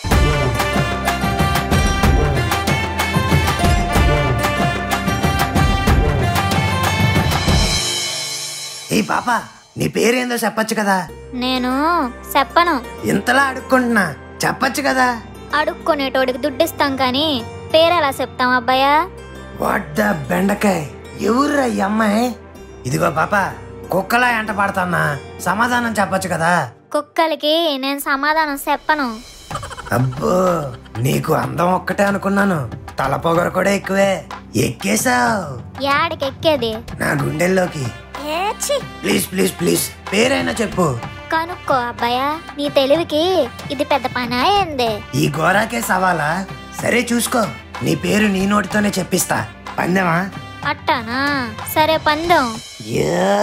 ఏ పాప నీ పేరేందో చెప్పచ్చు కదా నేను చెప్పను ఇంతలా అడుక్కుంటున్నా చెప్పచ్చు కదా అడుక్కునేటోడికి దుడ్డిస్తాం కానీ పేరు ఎలా చెప్తాం అబ్బాయా వాట్ ద బెండకాయ్ ఎవర్రా ఈ అమ్మాయి ఇదిగో పాప కుక్కలా ఎంట పడతాన్నా సమాధానం చెప్పచ్చు కదా కుక్కలకి నేను సమాధానం చెప్పను అబ్బో నీకు అందం ఒక్కటే అనుకున్నాను తల పొగరు కూడా ఎక్కువే ఎక్కేశావు యాడికి ఎక్కేది నా గుండెల్లోకి ఏచి ప్లీజ్ ప్లీజ్ ప్లీజ్ పేరైనా చెప్పు కనుక్కో అబ్బాయా నీ తెలివికి ఇది పెద్ద పనా ఏంది ఈ గోరాకే సవాలా సరే చూసుకో నీ పేరు నీ నోటితోనే చెప్పిస్తా పందెమా అట్టానా సరే పందెం యా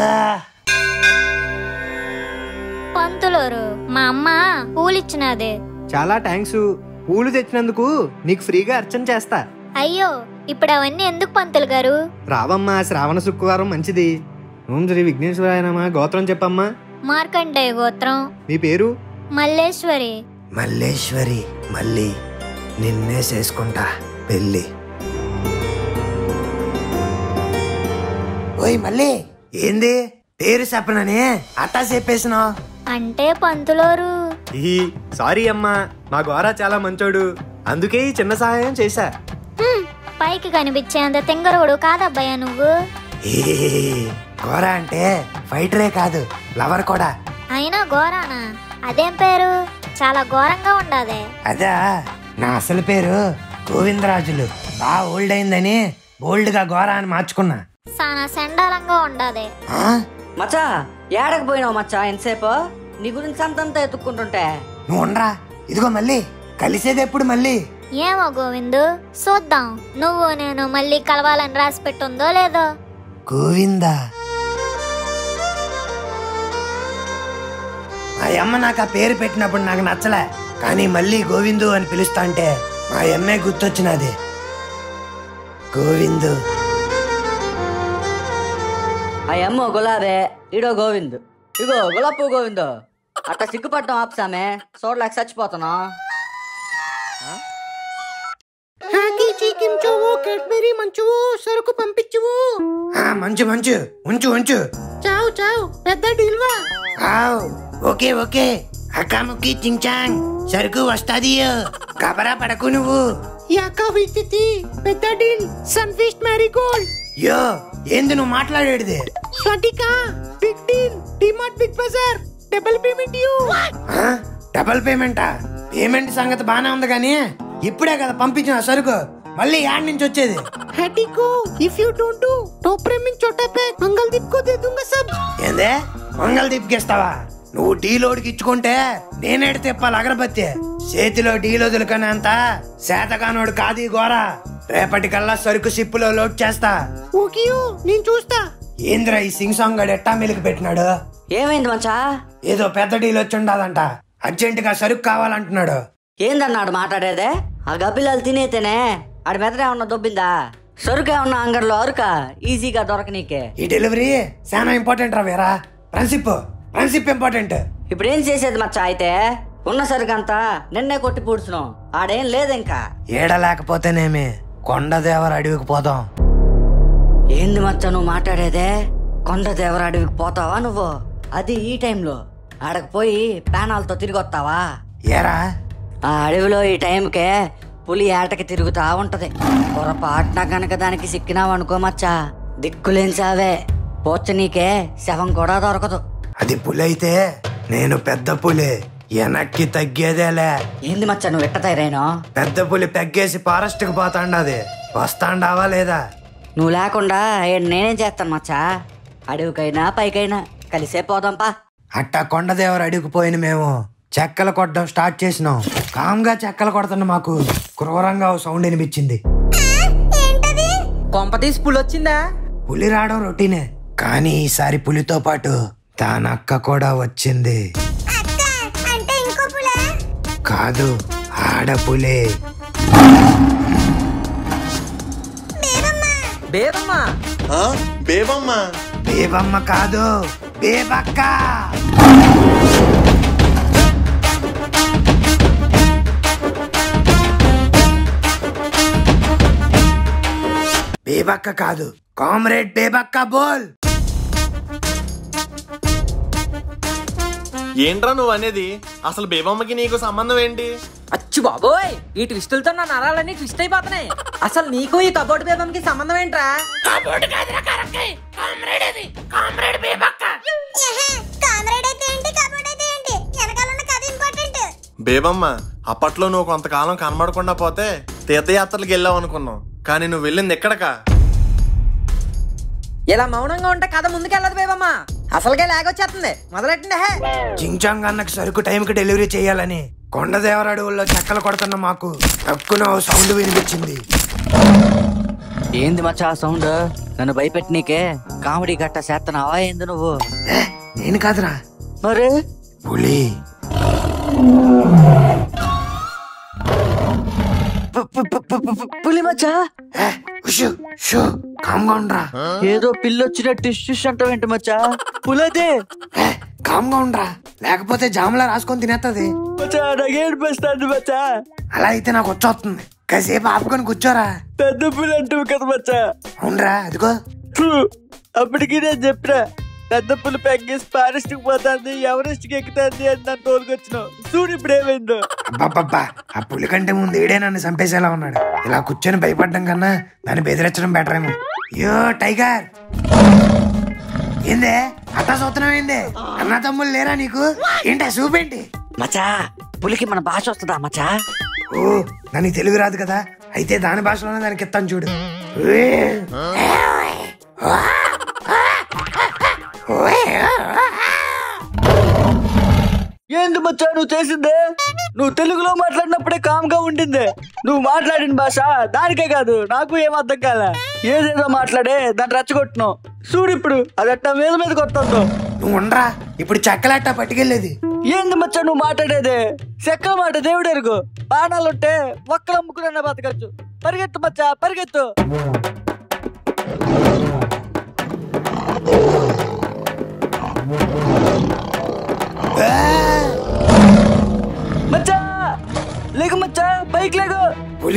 పంతులోరు మా అమ్మ పూలిచ్చినది చాలా థ్యాంక్స్ పూలు తెచ్చినందుకు నీకు ఫ్రీగా అర్చన చేస్తా అయ్యో ఇప్పుడు అవన్నీ ఎందుకు పంతులు గారు రావమ్మా శ్రావణ శుక్రవారం మంచిది ఓం శ్రీ విఘ్నేశ్వరాయనమా గోత్రం చెప్పమ్మా మార్కండేయ గోత్రం నీ పేరు మల్లేశ్వరి మల్లేశ్వరి మళ్ళీ నిన్నే చేసుకుంటా పెళ్ళి ఓయ్ మళ్ళీ ఏంది పేరు చెప్పనని అట్టా చెప్పేసినావు అంటే పంతులోరు ఈ సారీ అమ్మా మా గోరా చాలా మంచోడు అందుకే ఈ చిన్న సహాయం చేశా హ్మ్, పైకి కనిపించేంత తింగరోడు కాదబ్బాయా నువ్వు ఏ, ఘోరా అంటే ఫైటరే కాదు లవర్ కూడా అయినా ఘోరానా అదేం పేరు చాలా ఘోరంగా ఉండాదే అదా నా అసలు పేరు గోవిందరాజులు బాగా ఓల్డ్ అయిందని బోల్డ్ గా ఘోరా అని మార్చుకున్నా చాలా సెండాలంగా ఉండాదే ఆ? మచ్చా ఏడకు పోయినావు మచ్చా ఎంతసేపు నీ గురించి అంతంతా ఎత్తుక్కుంటుంటే నువ్వు ఉండరా ఇదిగో మళ్ళీ కలిసేది ఎప్పుడు మళ్ళీ ఏమో గోవిందు చూద్దాం నువ్వు నేను మళ్ళీ కలవాలని రాసి పెట్టుందో లేదో గోవిందా మా అమ్మ నాకు ఆ పేరు పెట్టినప్పుడు నాకు నచ్చలే కానీ మళ్ళీ గోవిందు అని పిలుస్తా అంటే మా అమ్మే గుర్తొచ్చినది గోవిందు ఆ అమ్మ గులాబే ఇడో గోవింద్ ఇగో గులాబ్ గోవింద్ అట్ట సిగ్గుపడటం ఆపుసామే చూడలేక చచ్చిపోతున్నా హ్యాకీ చీకిం చోవో క్యాడ్బెరీ మంచువో సరుకు పంపించువు ఆ, మంచు మంచు ఉంచు ఉంచు చావు చావు పెద్ద డీల్వా ఆవ్, ఓకే ఓకే అక్కాముక్కి చించాంగ్ సరుకు వస్తాది కబరా పడకు నువ్వు యాక విత్తితి పెద్ద డీల్ సన్ఫిష్ మ్యారీగోల్డ్ యో ఏంది నువ్వు మాట్లాడేది స్వటిక big deal DMart big bazaar double payment యూ డబల్ పేమెంటా పేమెంట్ సంగతి బానే ఉంది కానీ ఇప్పుడే కదా పంపించిన సరుకు మళ్ళీ యాడ్ నుంచి వచ్చేది हैटी if you don't do top प्रेमिंग छोटा पैक मंगलदीप को दे दूंगा सब ఏందే మంగళ దీప్కిస్తావా నువ్వు డీ లోడ్కి ఇచ్చుకుంటే నేనేడు తిప్పాలి అగరబత్తి చేతిలో డీలో వదులుకునేంత శాతగానోడు కాదు ఈ గోర రేపటికల్లా సరుకు సిప్పులో లోడ్ చేస్తా ఓకియో నేను చూస్తా ఏంద్రా ఈ సింగ్ సాంగ్ గడు ఎట్టా మెలికి పెట్టినాడు ఏమైంది మచ్చా ఏదో పెద్ద డీల్ వచ్చి ఉండాలంట అర్జెంట్ గా సరుకు కావాలంటున్నాడు ఏందన్నాడు మాట్లాడేదే ఆ గబ్బిలాలు తినేతేనే ఆడి మెదడు ఏమన్నా దొబ్బిందా సరుకు ఏమన్నా అంగర్లో అరుక ఈజీగా దొరకనీకే ఈ డెలివరీ చాలా ఇంపార్టెంట్ రా వేరా ఫ్రెండ్షిప్ ఫ్రెండ్షిప్ ఇంపార్టెంట్ ఇప్పుడు ఏం చేసేది మచ్చా అయితే ఉన్న సరుకంతా నిన్నే కొట్టి పూడ్చును ఆడేం లేదు ఇంకా ఏడ లేకపోతేనేమి కొండదేవర అడవికి పోదాం ఏంది మచ్చ నువ్వు మాట్లాడేదే కొండ దేవర అడవికి పోతావా నువ్వు అది ఈ టైంలో ఆడకు పోయి ప్యానాలతో తిరిగి వస్తావా ఏరా ఆ అడవిలో ఈ టైంకే పులి ఏటకి తిరుగుతా ఉంటది పొరపాటున గనక దానికి సిక్కినావనుకో మచ్చా దిక్కులేని సావే పోచ్చ నీకే శవం కూడా దొరకదు అది పులి అయితే నేను పెద్ద పులి వెనక్కి తగ్గేదేలే ఏంది మచ్చ నువ్వు ఎట్ట తయారైనా పెద్ద పులి పెగ్గేసి ఫారెస్ట్ కి పోతాండది వస్తాండావా లేదా నువ్వు లేకుండా ఈడ నేనేం చేస్తాను మచ్చా అడవికైనా పైకైనా కలిసే పోదాంపా అట్టా కొండదేవర అడుగు పోయిన మేము చెక్కలు కొట్టడం స్టార్ట్ చేసినాం కామ్గా చెక్కలు కొడుతున్న మాకు క్రూరంగా ఓ సౌండ్ వినిపించింది కొంపతీసి పులి వచ్చిందా పులి రావడం రొటీనే కానీ ఈసారి పులితో పాటు దానక్క కూడా వచ్చింది అంటే ఇంకో పులా కాదు ఆడపులి బేబమ్మా బేబమ్మ బేబమ్మ కాదు బేబక్క బేబక్క కాదు కామ్రేడ్ బేబక్క బోల్ ఏంట్రా నువ్వు అనేది అసలు బేబమ్మకి నీకు సంబంధం ఏంటి అచ్చు బాబోయ్ ఈ ట్విస్టులతో నా నరాలన్నీ ట్విస్ట్ అయిపోతున్నాయి అసలు నీకు ఈ కబోర్డ్ బేబంకి సంబంధం ఏంట్రా కామ్రేడ్ అయితే ఏంటి కబోర్డ్ అయితే ఏంటి వెనకాల ఉన్న కథ ఇంపార్టెంట్ బేబమ్మ అప్పట్లో నువ్వు కొంతకాలం కనబడకుండా పోతే తీర్థయాత్రలకు వెళ్ళావు అనుకున్నాం కానీ నువ్వు వెళ్ళింది ఎక్కడకా ఇలా మౌనంగా ఉంటే కథ ముందుకెళ్ళదు బేబమ్మా అసలుకే లాగొచ్చేస్తుంది మొదలెట్టింది హే చించాంగ్ అన్నకు సరుకు టైంకి డెలివరీ చేయాలని కొండదేవర అడవుల్లో చెక్కలు కొడుతున్న మాకు తక్కువ ఓ సౌండ్ వినిపించింది ఏంది మచ్చా ఆ సౌండ్ నన్ను భయపెట్టినీకే కామెడీ గట్ట చేస్తున్నావా ఏంది నువ్వు నేను కాదురా మరి పులి పులి మచ్చా షూ షూ కామ్గా ఉండరా ఏదో పిల్లొచ్చినట్టు ఇష్యూస్ అంటావేంటి మచ్చా పులదే కామ్గా ఉండరా లేకపోతే జాములా రాసుకొని తినేస్తుంది మచ్చా నాకేడిపిస్తాను మచ్చా అలా అయితే నాకు వచ్చేస్తుంది కాసేపు ఆపుకొని కూర్చోరా పెద్ద పులి అంటావు కదా మచ్చా అవునరా అదిగో ఫు, అప్పటికి నేను చెప్పిన పెద్ద పులి పెగ్గేసి ఫారెస్ట్ కి పోతుంది ఎవరెస్ట్ కి ఎక్కుతుంది అని నన్ను తోలుకొచ్చినావు చూడు ఇప్పుడు ఏమైందో అబ్బబ్బబ్బా ఆ పులి కంటే ముందు ఏడే నన్ను చంపేసేలా ఉన్నాడు ఇలా కూర్చొని భయపడడం కన్నా దాన్ని బెదిరించడం బెటర్ ఏమో యో టైగర్ ఏందే అట్టా చూస్తున్నావు ఏంది అన్న తమ్ముళ్ళు లేరా నీకు ఏంటా చూపేంటి మచ్చా పులికి మన భాష వస్తుందా మచ్చా ఓ దానికి తెలుగు రాదు కదా అయితే దాని భాషలోనే దానికి ఇస్తాను చూడు ఏంది మచ్చా నువ్వు చేసిందే నువ్వు తెలుగులో మాట్లాడినప్పుడే కామ్ గా ఉండింది నువ్వు మాట్లాడిన భాష దానికే కాదు నాకు ఏం అర్థం కాలే ఏదేదో మాట్లాడే దాన్ని రెచ్చగొట్టినావు చూడు ఇప్పుడు అది అట్టా మీద మీద కొట్టద్దు నువ్వు ఉండరా ఇప్పుడు చెక్కలట్టా పట్టుకెళ్ళేది ఏంది మచ్చా నువ్వు మాట్లాడేది చెక్క మాట దేవుడు ఎరుగు బాణాలుంటే ఒక్కలు అమ్ముకున్నా బతకచ్చు పరిగెత్తు మచ్చా పరిగెత్తు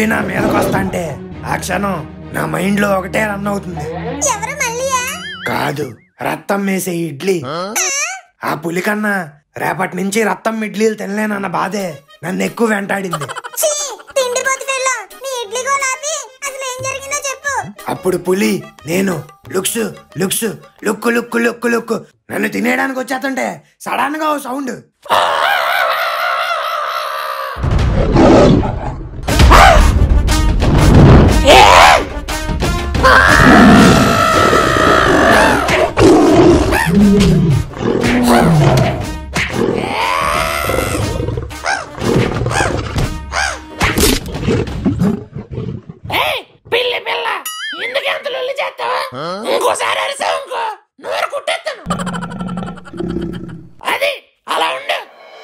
పులి నా మీదకి వస్తా అంటే ఆ క్షణం నా మైండ్ లో ఒకటే రన్ అవుతుంది ఎవరు మళ్ళీయా కాదు రక్తం వేసే ఇడ్లీ ఆ పులి కన్నా రేపటి నుంచి రక్తం ఇడ్లీలు తినలేనన్న బాధే నన్ను ఎక్కువ వెంటాడింది ఛీ తిండిపోతు వెళ్ళు నీ ఇడ్లీ గోలాపి అసలు ఏం జరిగిందో చెప్పు అప్పుడు పులి నేను looks looks look look look look నన్ను తినేయడానికి వచ్చేస్తుంటే సడన్ గా ఓ సౌండ్ పిల్లి పిల్ల ఎందుకు ఎంత లొల్లి చేస్తావా ఇంకోసారి అరిసావు ఇంకో నోరు కుట్టేస్తాను అది అలా ఉండు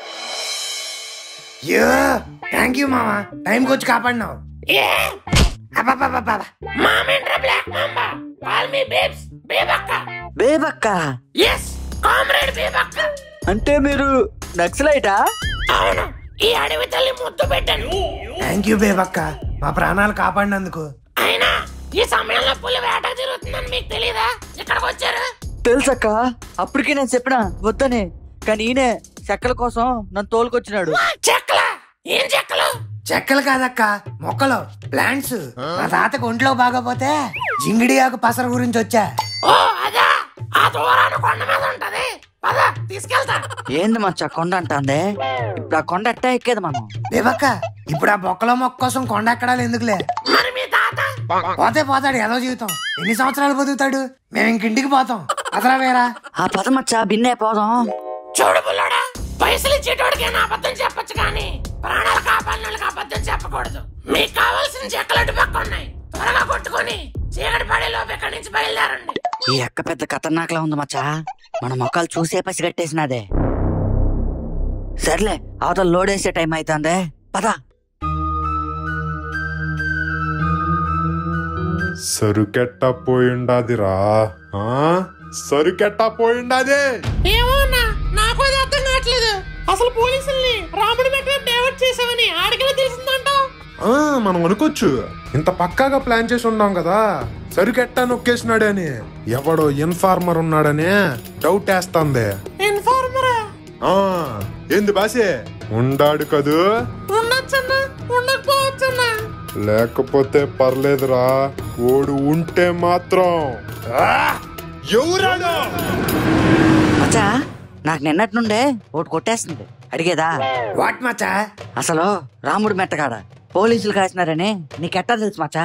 యో థ్యాంక్ యూ మామా టైంకి వచ్చి కాపాడినావు ఏ అబ్బబ్బబ్బబ్బ. మామేంట్రా black mamba call me babes బేబక్క బేబక్క ఎస్ కామ్రేడ్ బేబక్క అంటే మీరు నక్సలైటా అవును ఈ అడవి తల్లి ముద్దు పెట్టాను థ్యాంక్ యూ బేబక్క మా ప్రాణాలు కాపాడినందుకు అయినా ఈ సమయంలో పులి వేటకు తిరుగుతుందని మీకు తెలీదా ఇక్కడికి వచ్చారు తెలుసక్క అప్పటికే నేను చెప్పిన వద్దని కానీ ఈయనే చెక్కల కోసం నన్ను తోలుకొచ్చినాడు చెక్కలా ఏం చెక్కలు చెక్కలు కాదక్క మొక్కలు ప్లాంట్స్ మా తాతకు ఒంట్లో బాగపోతే జింగిడి ఆకు పసర గురించి వచ్చా ఓ అదా ఆ దూరాన కొండ మీద ఉంటది పద తీసుకెళ్తా ఏంది మచ్చ కొండ అంటాందే ఇప్పుడు ఆ కొండ ఎట్టా ఎక్కేది మనం బేబక్క ఇప్పుడు ఆ బొక్కలో మొక్క కోసం కొండ ఎక్కడాలి ఎందుకులే మరి మీ తాత పోతే పోతాడు ఏదో జీవితం ఎన్ని సంవత్సరాలు బతుకుతాడు మేము ఇంకింటికి పోతాం అసలా వేరా ఆ పద మచ్చ బిన్నే పోదాం చూడు పుల్లాడా పైసలు ఇచ్చేటోడికి నా అబద్ధం చెప్పొచ్చు కానీ ప్రాణాలు కాపాడిన వాళ్ళకి అబద్ధం చెప్పకూడదు మీకు కావాల్సిన చెక్కలు అటు పక్క ఉన్నాయి త్వరగా కొట్టుకొని చీకటి పడే లోపు ఇక్కడి నుంచి బయలుదేరండి ఈ అక్క పెద్ద ఖతర్నాక్లా ఉంది మచ్చా మన మొక్కలు చూసే పసిగట్టేసినదే సర్లే అవతల లోడేసే టైం అవుతుందే పద సరుకెట్ట పోయిండాదిరా ఆ? సరుకెట్ట పోయిండాది ఏమోనా నాకు అది అర్థం కావట్లేదు అసలు పోలీసుల్ని రాముడి మెట్ల డైవర్ట్ చేసామని ఆడికెలా తెలిసిందంటావు ఆ, మనం అనుకోవచ్చు ఇంత పక్కాగా ప్లాన్ చేసి ఉన్నాం కదా సరుకెట్టా నొక్కేసినాడని ఎవడో ఇన్ఫార్మర్ ఉన్నాడని డౌట్ వేస్తుంది ఇన్ఫార్మరా ఆ, ఏంది బాసే ఉండాడు కదూ ఉండొచ్చన్నా ఉండకపోవచ్చన్నా లేకపోతే పర్లేదురా ఓడు ఉంటే మాత్రం ఆ! ఎవరాడు మచ్చా నాకు నిన్నటి నుండే ఒకటి కొట్టేస్తుంది అడిగేదా వాట్ మచ్చా అసలు రాముడు మెట్టగాడ పోలీసులు కాసినారని నీకెట్టా తెలుసు మచ్చా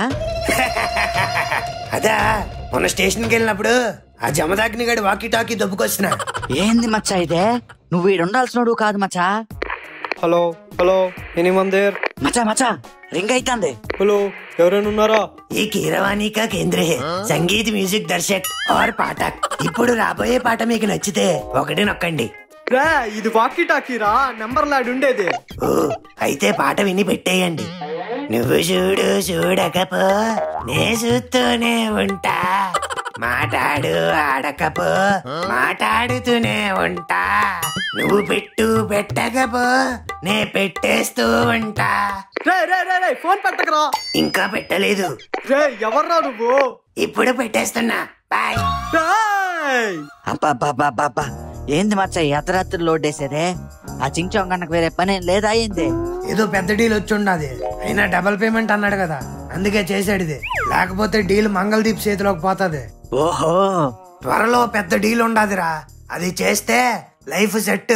అదా మొన్న స్టేషన్కి వెళ్ళినప్పుడు ఆ జమదాగ్ని గడి వాకీ టాకీ దొబ్బుకొచ్చిన ఏంది మచ్చా ఇదే నువ్వు ఈడు ఉండాల్సినోడు కాదు మచ్చా హలో హలో ఎనీవన్ దేర్ మచ్చా మచ్చా రింగ్ అయితాంది హలో ఎవరైనా ఉన్నారా ఈ కీరవాణి కా కేంద్రే సంగీత్ మ్యూజిక్ దర్శక్ ఆర్ పాఠక్ ఇప్పుడు రాబోయే పాట మీకు నచ్చితే ఒకటి నొక్కండి రా ఇది వాకీ టాకీరా నెంబర్ లాడ్ ఉండేది ఓ అయితే పాట విని పెట్టేయండి నువ్వు చూడు చూడకపో నే చూస్తూనే ఉంటా మాట్లాడు ఆడకపో మాట్లాడుతూనే ఉంటా నువ్వు పెట్టు పెట్టకపో నే పెట్టేస్తూ ఉంటా రే రే రే రే ఫోన్ పెట్టకరా ఇంకా పెట్టలేదు రే ఎవర్రా నువ్వు ఇప్పుడు పెట్టేస్తున్నా బాయ్ రేయ్! అబ్బా ఏంది మచ్చా ఈ అర్ధరాత్రి లోడ్ వేసేదే ఆ చించోంగ్ అన్నకు వేరే పని ఏం లేదా ఏంది ఏదో పెద్ద డీల్ వచ్చి ఉండదు అయినా డబల్ పేమెంట్ అన్నాడు కదా అందుకే చేశాడు ఇది లేకపోతే డీల్ మంగళదీప్ చేతిలోకి పోతుంది ఓహో త్వరలో పెద్ద డీల్ ఉండదురా అది చేస్తే లైఫ్ సెట్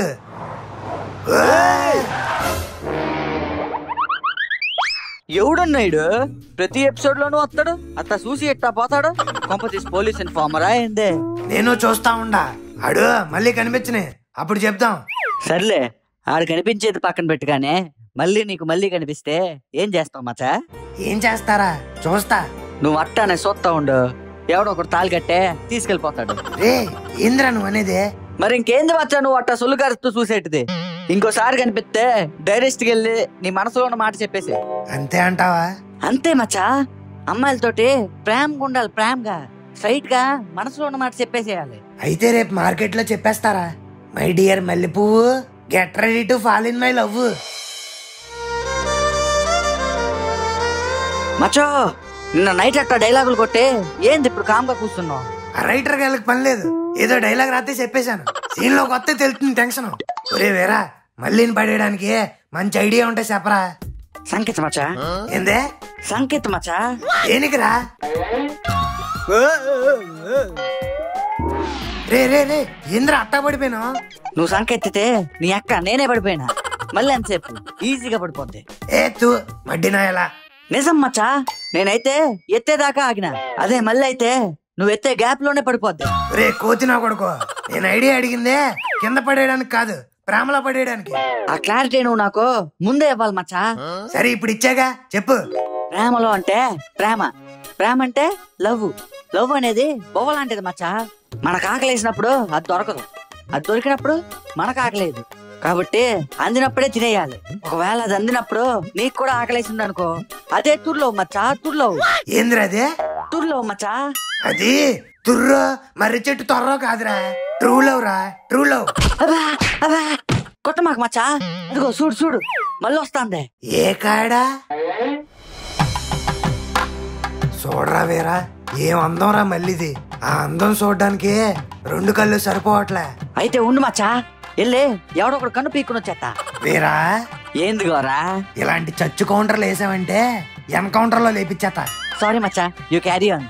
ఎవడున్నాడు ప్రతి ఎపిసోడ్ లోనూ వస్తాడు అట్లా చూసి ఎట్టా పోతాడు కొంప తీసి పోలీస్ ఇన్ఫార్మరా ఏందే నేను చూస్తా ఉండా అడు మళ్ళీ కనిపించనే అప్పుడు చెప్దాం సర్లే ఆడు కనిపించేది పక్కన పెట్టుగానే మళ్ళీ నీకు మళ్ళీ కనిపిస్తే ఏం చేస్తావు మచ్చా ఏం చేస్తారా చూస్తా నువ్వు అట్టానే చూస్తా ఉండు ఎవడో ఒకడు తాళి కట్టే తీసుకెళ్లిపోతాడు రే ఏంద్రా నువ్వు అనేది మరి ఇంకేంది మచ్చా నువ్వు అట్టా సొల్లుగారుతూ చూసేటిది ఇంకోసారి కనిపిస్తే డైరెక్ట్ వెళ్ళి నీ మనసులో ఉన్న మాట చెప్పేసి అంతే అంటావా అంతే మచ్చా అమ్మాయిలతోటి ప్రేమగా ఉండాలి ప్రేమగా స్ట్రైట్ గా మనసులో ఉన్న మాట చెప్పేసేయాలి అయితే రేపు మార్కెట్ లో చెప్పేస్తారా మై డియర్ మల్లె పువ్వు get ready to fall in my love మచ్చో నిన్న నైట్ అట్టా డైలాగులు కొట్టే ఏంది ఇప్పుడు కామ్గా కూర్చున్నావు ఆ రైటర్ గారికి పని లేదు ఏదో డైలాగ్ రాస్తే చెప్పేశాను సీన్ లోకి వస్తే తెలుస్తుంది టెన్షన్ ఒరే వేరా మళ్ళీ పడేయడానికి మంచి ఐడియా ఉంటే చెప్పరా సంకేత మచ్చా ఏందే సంకేత మచ్చా దేనికిరా రే రే రే ఏంద్ర అట్టా పడిపోయినా నువ్వు సంకెత్తితే నీ అక్క నేనే పడిపోయినా మళ్ళీ ఎంతసేపు ఈజీగా పడిపోద్ది ఏ తూ మడ్డినా ఎలా నిజం మచ్చా నేనైతే ఎత్తేదాకా ఆగిన అదే మళ్ళీ అయితే నువ్వు ఎత్తే గ్యాప్ లోనే పడిపోద్ది రే కోతి నా కొడుకో నేను ఐడియా అడిగిందే కింద పడేయడానికి కాదు ప్రేమలో పడేయడానికి ఆ క్లారిటీ నువ్వు నాకు ముందే ఇవ్వాలి మచ్చా సరే ఇప్పుడు ఇచ్చాగా చెప్పు ప్రేమలో అంటే ప్రేమ ప్రేమ అంటే లవ్ లవ్ అనేది బొవ్వ లాంటిది మచ్చా మనకు ఆకలేసినప్పుడు అది దొరకదు అది దొరికినప్పుడు మనకు ఆకలేదు కాబట్టి అందినప్పుడే తినేయాలి ఒకవేళ అది అందినప్పుడు నీకు కూడా ఆకలేసింది అనుకో అదే తుర్లో మచ్చా తుర్లో ఏందిరా అదే తుర్లో మచ్చా అది తుర్రో మర్రి చెట్టు తొర్రో కాదురా ట్రూ లవ్ రా ట్రూ లవ్ అబ్బా అబ్బా కొట్ట మాకు మచ్చా అదిగో చూడు చూడు మళ్ళీ వస్తాందే ఏ కాడా చూడరా వీరా ఏం అందం రా మళ్ళీది ఆ అందం చూడడానికి రెండు కళ్ళు సరిపోవట్లే అయితే ఉండు మచ్చా వెళ్ళి ఎవడో ఒకడు కన్ను పీక్కుని వచ్చేస్తా వీరా ఏంది గోరా ఇలాంటి చచ్చు కౌంటర్లు వేసావంటే ఎన్కౌంటర్ లో లేపిచ్చేత సారీ మచ్చా యూ క్యారీ ఆన్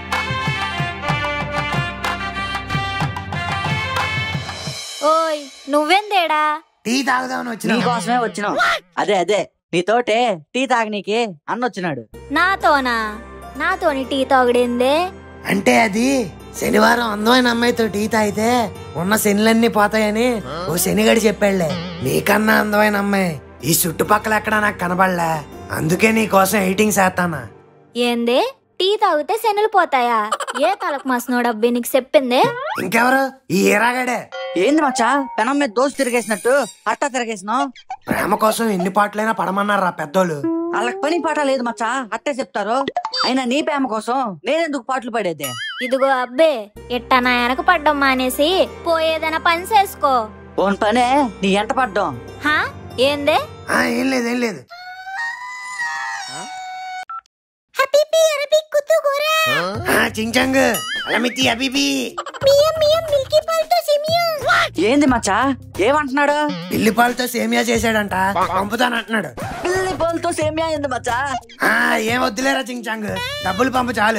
ఓయ్ నువ్వేందేడా టీ తాగుదామని వచ్చిన నీకోసమే వచ్చినాం అదే అదే నీతోటే టీ తాగనీకి అన్న వచ్చినాడు నాతోనా నాతోని టీ తాగడిందే అంటే అది శనివారం అందమైన అమ్మాయితో టీ తాగితే ఉన్న శనిలన్నీ పోతాయని ఓ శనిగడి చెప్పాడులే నీకన్నా అందమైన అమ్మాయి ఈ చుట్టుపక్కల ఎక్కడా నాకు కనబడలే అందుకే నీ కోసం ఎయిటింగ్ చేస్తానా ఏందే టీ తాగితే శనులు పోతాయా ఏ తలకు మసనోడబ్బి నీకు చెప్పిందే ఇంకెవరు ఈ ఏరాగాడే ఏంది మచ్చా పెనం మీద దోశ తిరిగేసినట్టు అట్టా తిరిగేసినావు ప్రేమ కోసం ఎన్ని పాటలైనా పడమన్నారా పెద్దోళ్ళు వాళ్ళకి పని పాట లేదు మచ్చా అట్టే చెప్తారు అయినా నీ ప్రేమ కోసం నేనెందుకు పాటలు పడేది ఇదిగో అబ్బే ఇట్టా నా వెనక పడ్డం మానేసి పోయేదైనా పని చేసుకో ఓన్ పనే నీ ఎంట పడ్డం హా ఏందే ఆ, ఏం లేదు ఏం లేదు ఆ, చించాంగ్ అలమితి అబిబి ఏంది మచ్చా ఏమంటున్నాడు పిల్లి పాలతో సేమియా చేశాడంట పంపుతానంటున్నాడు పిల్లి పోల్తో సేమియా ఏంది మచ్చా ఆ ఏం వద్దులేరా చించాంగ్ డబ్బులు పంపు చాలు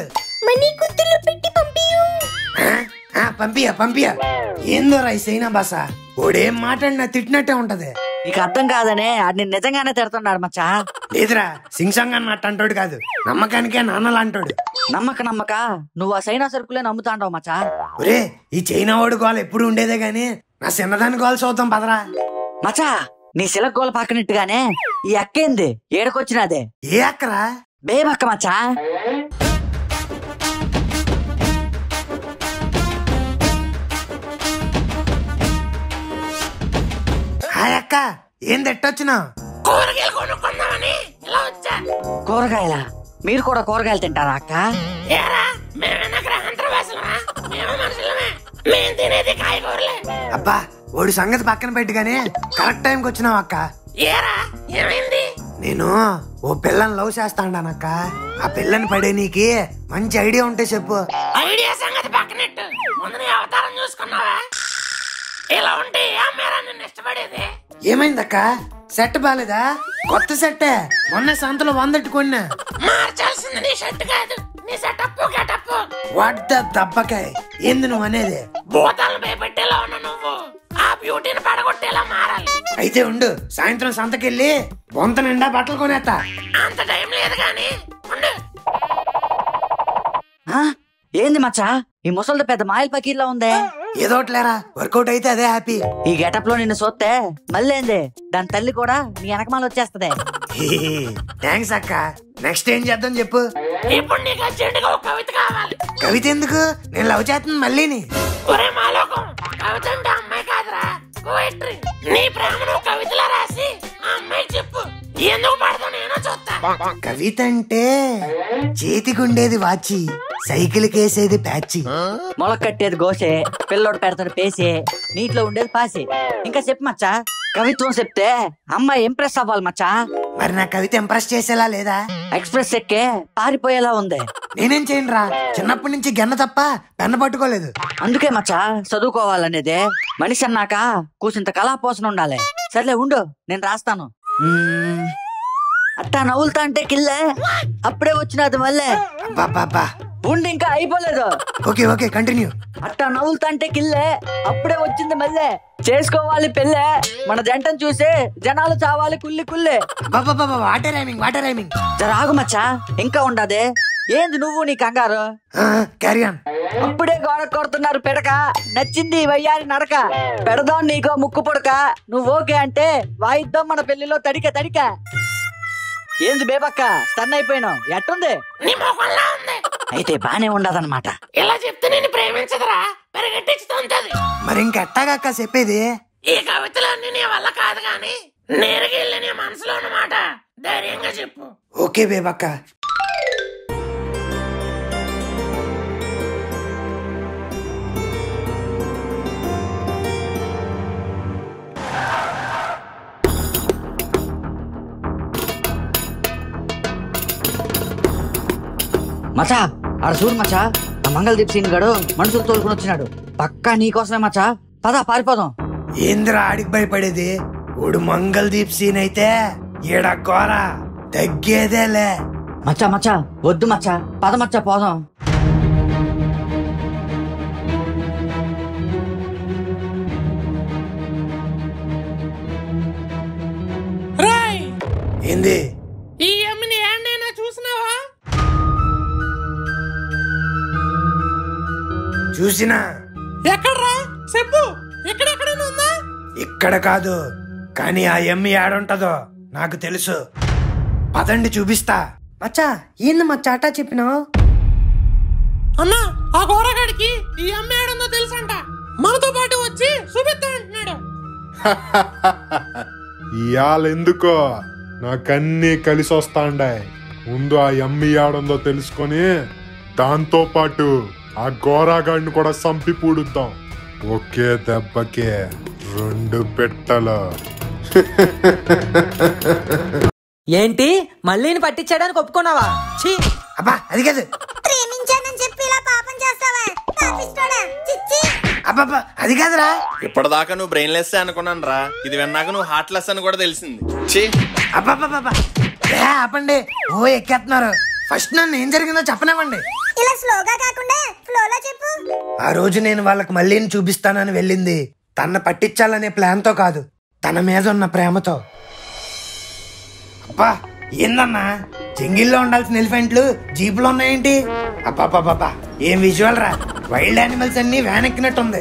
ఆ, ఆ, పంపియా పంపియా ఏందో రా ఈ సైనా బాస ఓడేం మాట్లాడినా తిట్టినట్టే ఉంటది నీకు అర్థం కాదనే ఆడిని నిజంగానే తిడుతున్నాడు మచ్చా లేదురా సింగ్సాంగ్ అన్నట్టు అంటాడు కాదు నమ్మకానికే నాన్నలు అంటాడు నమ్మక నమ్మక నువ్వు ఆ సైనా సరుకులే నమ్ముతాంటావు మచ్చా ఒరే ఈ చైనా వాడు గోల్ ఎప్పుడు ఉండేదే గాని నా చిన్నదాని గోల్ చూద్దాం పదరా మచ్చా నీ సిలక్ గోల పక్కనట్టుగానే ఈ అక్కేంది ఏడకొచ్చినదే ఏ అక్కరా బేబక్క మచ్చా హాయ్ అక్క ఏం తెట్టొచ్చినావు కూరగాయలు కొనుక్కుందామని ఇలా వచ్చా కూరగాయల మీరు కూడా కూరగాయలు తింటారా అక్క ఏరా మేమేనా గ్రహంతర వేసలమా మేము మనుషులమే మేము తినేది కాయగూరలే అబ్బా ఓడి సంగతి పక్కన పెట్టుగానే కరెక్ట్ టైంకి వచ్చినావు అక్క ఏరా ఏమైంది నేను ఓ పిల్లని లవ్ చేస్తాడానక్క ఆ పిల్లని పడే నీకి మంచి ఐడియా ఉంటే చెప్పు ఐడియా సంగతి పక్కనెట్టు ముందు నీ అవతారం చూసుకున్నావా ఇలా ఉంటే ఏ అమ్మారా నిన్ను ఇష్టపడేది ఏమైందక్క సెట్ బాలేదా కొత్త సెట్టే మొన్న సంతలో వందట్టు కొన్నా మార్చాల్సింది నీ షర్ట్ కాదు నీ సెటప్ గెటప్ వాట్ ద దబ్బకాయ్ ఏంది నువ్వు అనేది భూతాలను భయపెట్టేలా ఉన్న నువ్వు ఆ బ్యూటీని పడగొట్టేలా మారాలి అయితే ఉండు సాయంత్రం సంతకెళ్ళి బొంత నిండా బట్టలు కొనేస్తా అంత టైం లేదు కానీ ఉండు ఆ? ఏంది మచ్చా ఈ ముసలిది పెద్ద మాయల పకీర్లా ఉందే ఏదోట్లేరా వర్కౌట్ అయితే అదే హ్యాపీ ఈ గెటప్ లో నిన్ను చూస్తే మళ్ళీ ఏంది దాని తల్లి కూడా నీ వెనకమాల వచ్చేస్తదే థ్యాంక్స్ అక్క నెక్స్ట్ ఏం చేద్దాం చెప్పు ఇప్పుడు నీకు అర్జెంటుగా ఒక కవిత కావాలి కవిత ఎందుకు నేను లవ్ చేస్తుంది మళ్ళీని ఒరే మాలోకం కవిత అంటే అమ్మాయి కాదురా పోయిట్రీ నీ ప్రేమను ఒక కవితలా రాసి ఆ అమ్మాయికి చెప్పు ఎందుకు పడతావు నేను చూస్తా కవిత అంటే చేతికుండేది వాచి సైకిల్ కేసేది ప్యాచి మొలక కట్టేది గోసే పిల్లోడు పెడతాడు పేసే నీటిలో ఉండేది పాసే ఇంకా చెప్పు మచ్చా కవిత్వం చెప్తే అమ్మాయి ఇంప్రెస్ అవ్వాలి మచ్చా మరి నా కవిత ఇంప్రెస్ చేసేలా లేదా ఎక్స్ప్రెస్ ఎక్కే పారిపోయేలా ఉంది నేనేం చేయను రా చిన్నప్పటి నుంచి గెన్న తప్ప పెన్న పట్టుకోలేదు అందుకే మచ్చా చదువుకోవాలనేదే మనిషి అన్నాక కూసింత కళాపోసన ఉండాలి సర్లే ఉండు నేను రాస్తాను మ్మ్. అట్టా నవ్వులుతా అంటే కిల్లే అప్పుడే వచ్చినది మళ్ళీ బాబా ఉండి ఇంకా అయిపోలేదు ఓకే ఓకే కంటిన్యూ అట్టా నవ్వులుతా అంటే కిల్లే అప్పుడే వచ్చింది మళ్ళీ చేసుకోవాలి పెళ్ళే మన జంటను చూసి జనాలు చావాలి కుల్లి కుల్లి బాబా వాటర్ రైమింగ్ వాటర్ రైమింగ్ జర ఆగు మచ్చా ఇంకా ఉండదే ఏంది నువ్వు నీ కంగారు క్యారీ ఆన్ అప్పుడే గోడ కొడుతున్నారు పెడక నచ్చింది ఈ వయ్యారి నడక పెడదాం నీకో ముక్కు పొడక నువ్వు ఓకే అంటే వాయిద్దాం మన పెళ్లిలో తడిక తడిక ఏంది బేబక్క స్టన్ అయిపోయినావు ఎట్టుంది నీ మొఖంలా ఉంది అయితే బానే ఉండదన్నమాట ఇలా చెప్తే నేను ప్రేమించదురా పరిగెట్టించుతుంటది మరి ఇంకెట్టాగక్క చెప్పేది ఈ కవితలన్నీ నీ వల్ల కాదు గాని నేరుగా వెళ్ళి నీ మనసులో ఉన్నమాట ధైర్యంగా చెప్పు ఓకే బేబక్క మచా ఆడ చూడు మచా ఆ మంగళదీప్ సింగ్ గడు మనుషులు తోలుకుని వచ్చినాడు పక్కా నీకోసమే మచా పద పారిపోదాం ఏందిరా ఆడికి భయపడేది ఊడు మంగళదీప్ సీన్ అయితే ఈడ ఘోర తగ్గేదేలే మచ్చా మచ్చా వద్దు మచ్చా పద మచ్చా పోదాం రాయ్ ఏంది ఈ అమ్మని ఏడైనా చూసినావా చూసినా ఎక్కడ్రా చెప్పు ఎక్కడెక్కడైనా ఉందా ఇక్కడ కాదు కానీ ఆ ఎమ్మి ఆడుంటదో నాకు తెలుసు పదండి చూపిస్తా మచ్చా ఏంది మచ్చా అట్టా చెప్పినావు అన్నా ఆ గోరగాడికి ఈ అమ్మ ఏడుందో తెలుసంట మనతో పాటు వచ్చి చూపిస్తా అంటున్నాడు ఇవాళ ఎందుకో నాకన్నీ కలిసి వస్తాండాయి ముందు ఆ ఎమ్మి ఆడుందో తెలుసుకొని దాంతో పాటు ఆ గోరాగాడిని కూడా సంపి పూడుద్దాం ఒకే దెబ్బకే రెండు పెట్టలు ఏంటి మళ్ళీని పట్టించడానికి ఒప్పుకున్నావా ఛీ అబ్బా అది కాదు ప్రేమించానని చెప్పి ఇలా పాపం చేస్తావా పాపిస్తోడా చిచ్చి అబ్బబ్బా అది కాదురా ఇప్పటిదాకా నువ్వు బ్రెయిన్ లెస్ అనుకున్నాను రా ఇది విన్నాక నువ్వు హార్ట్ లెస్ అని కూడా తెలిసింది ఛీ అబ్బబ్బబ్బబ్బా ఏ ఆపండి ఓ ఎక్కేస్తున్నారు ఫస్ట్ నన్ను ఏం జరిగిందో చెప్పనివ్వండి ఇలా స్లోగా కాకుండా ఫ్లోలో చెప్పు ఆ రోజు నేను వాళ్ళకి మళ్ళీని చూపిస్తానని వెళ్ళింది తన పట్టించాలనే ప్లాన్తో కాదు తన మీద ఉన్న ప్రేమతో అబ్బా ఏందన్నా జంగిల్లో ఉండాల్సిన ఎలిఫెంట్లు జీపులో ఉన్నాయేంటి అబ్బాబాబా ఏం విజువల్ రా వైల్డ్ యానిమల్స్ అన్ని వ్యాన్ ఎక్కినట్టుంది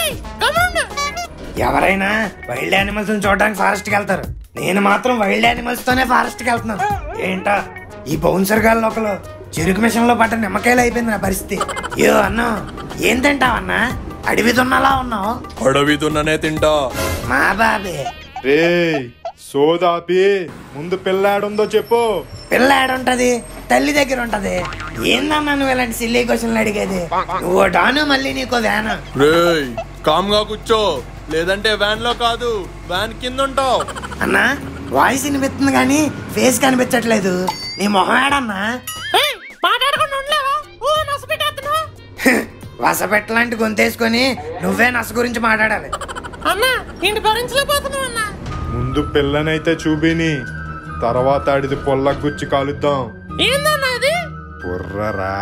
ఎవరైనా వైల్డ్ యానిమల్స్ చూడడానికి ఫారెస్ట్ కి వెళ్తారు నేను మాత్రం వైల్డ్ యానిమల్స్ తోనే ఫారెస్ట్ కి వెళ్తున్నాను ఏంటా ఈ బౌన్సర్ గాలి ఒకరు చెరుకు మిషన్ లో పడ్డ నిమ్మకాయలు అయిపోయింది నా పరిస్థితి అయ్యో అన్నా ఏం తింటావన్నా అడవి దున్నలా ఉన్నావు అడవి దున్ననే తింటా మా బాబే రే సోదాపి ముందు పిల్లాడుందో చెప్పు పిల్ల ఏడుంటది తల్లి దగ్గర ఉంటది ఏందన్నా నువ్వు ఇలాంటి సిల్లీ క్వశ్చన్లు అడిగేది నువ్వు డాను మళ్ళీ నీకో వ్యాను రేయ్ కామ్ గా కూర్చో లేదంటే వ్యాన్ లో కాదు వ్యాన్ కింద ఉంటావు అన్నా వాయిస్ వినిపిస్తుంది కానీ ఫేస్ కనిపించట్లేదు నీ మొహం ఏడన్నా మాట్లాడకుండా ఉండలేవా ఓ నసపెట్టేస్తున్నావు వసపెట్టలాంటి గొంతేసుకొని నువ్వే నస గురించి మాట్లాడాలి అన్నా ఇంటి భరించలేకపోతున్నావు అన్నా ముందు పిల్లనైతే చూపిని తర్వాత ఆడిది పొల్ల గుచ్చి కాలుద్దాం ఏందన్నా అది బుర్రరా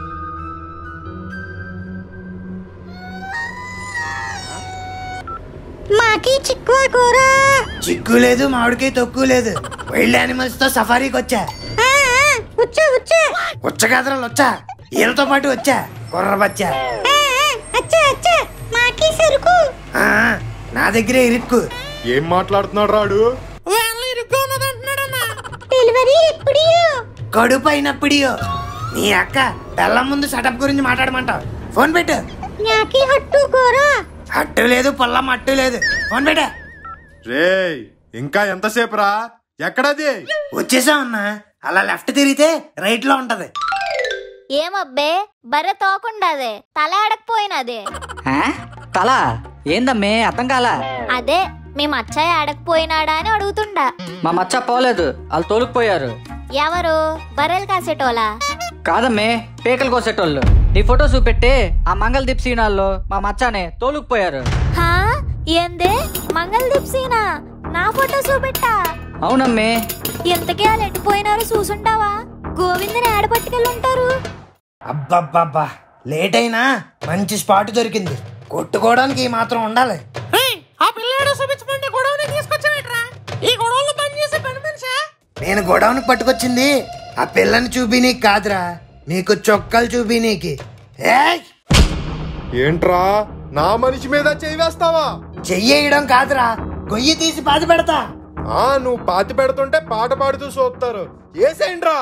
మాకి చిక్కువ కూర చిక్కు లేదు మామిడికాయ తొక్కు లేదు వైల్డ్ యానిమల్స్ తో సఫారీకి వచ్చా ఆ, ఆ, వచ్చా వచ్చా ఉచ్చగాదరలు వచ్చా ఈయనతో పాటు వచ్చా కుర్ర బచ్చా ఆ, ఆ, అచ్చా అచ్చా మాకి సరుకు ఆ, నా దగ్గరే ఇరుక్కు ఏం మాట్లాడుతున్నాడు రాడు వ్యాన్లో ఇరుగ్గా ఉన్నది అంటున్నాడన్నా డెలివరీ ఎప్పుడు కడుపు అయినప్పుడియో నీ అక్క బెల్లం ముందు సెటప్ గురించి మాట్లాడమంటావు ఫోన్ పెట్టు నాకి హట్టు కూర అట్టు లేదు పొల్లం అట్టు లేదు ఫోన్ పెట్టు రేయ్ ఇంకా ఎంతసేపు రా ఎక్కడది వచ్చేసా అన్నా అలా లెఫ్ట్ తిరిగితే రైట్ లో ఉంటది ఏమబ్బే బర్రె తోకుండాదే తల ఎడకపోయినదే ఆ? తల ఏందమ్మే అర్థం కాల అదే మీ మచ్చ ఆడకపోయినాడా అని అడుగుతుండా మా మచ్చ పోలేదు వాళ్ళు తోలుకుపోయారు ఎవరు బర్రెలు కాసేటోలా కాదమ్మే పేకలు కోసేటోళ్ళు నీ ఫోటో చూపెట్టి ఆ మంగళదీప్ సీనాల్లో మా మచ్చానే తోలుకుపోయారు హా ఏందే మంగళదీప్ సీనా నా ఫోటో చూపెట్టా అవునమ్మే ఎంతకీ వాళ్ళు ఎట్టిపోయినారో చూసుంటావా గోవిందని ఆడ పట్టుకెళ్ళి ఉంటారు అబ్బబ్బబ్బా లేట్ అయినా మంచి స్పాట్ దొరికింది కొట్టుకోవడానికి ఈ మాత్రం ఉండాలి ఆ పిల్లాడు చూపించమంటే గొడవని తీసుకొచ్చాడట్రా ఈ గొడవలు పని చేసే పని మనిషా నేను గొడవను పట్టుకొచ్చింది ఆ పిల్లని చూపి నీకు కాదురా మీకు చొక్కలు చూపి నీకి ఏయ్! ఏంట్రా నా మనిషి మీద చేయి వేస్తావా చెయ్యేయడం కాదురా గొయ్యి తీసి పాతి పెడతా ఆ నువ్వు పాతి పెడుతుంటే పాట పాడుతూ చూస్తారు ఏసేంట్రా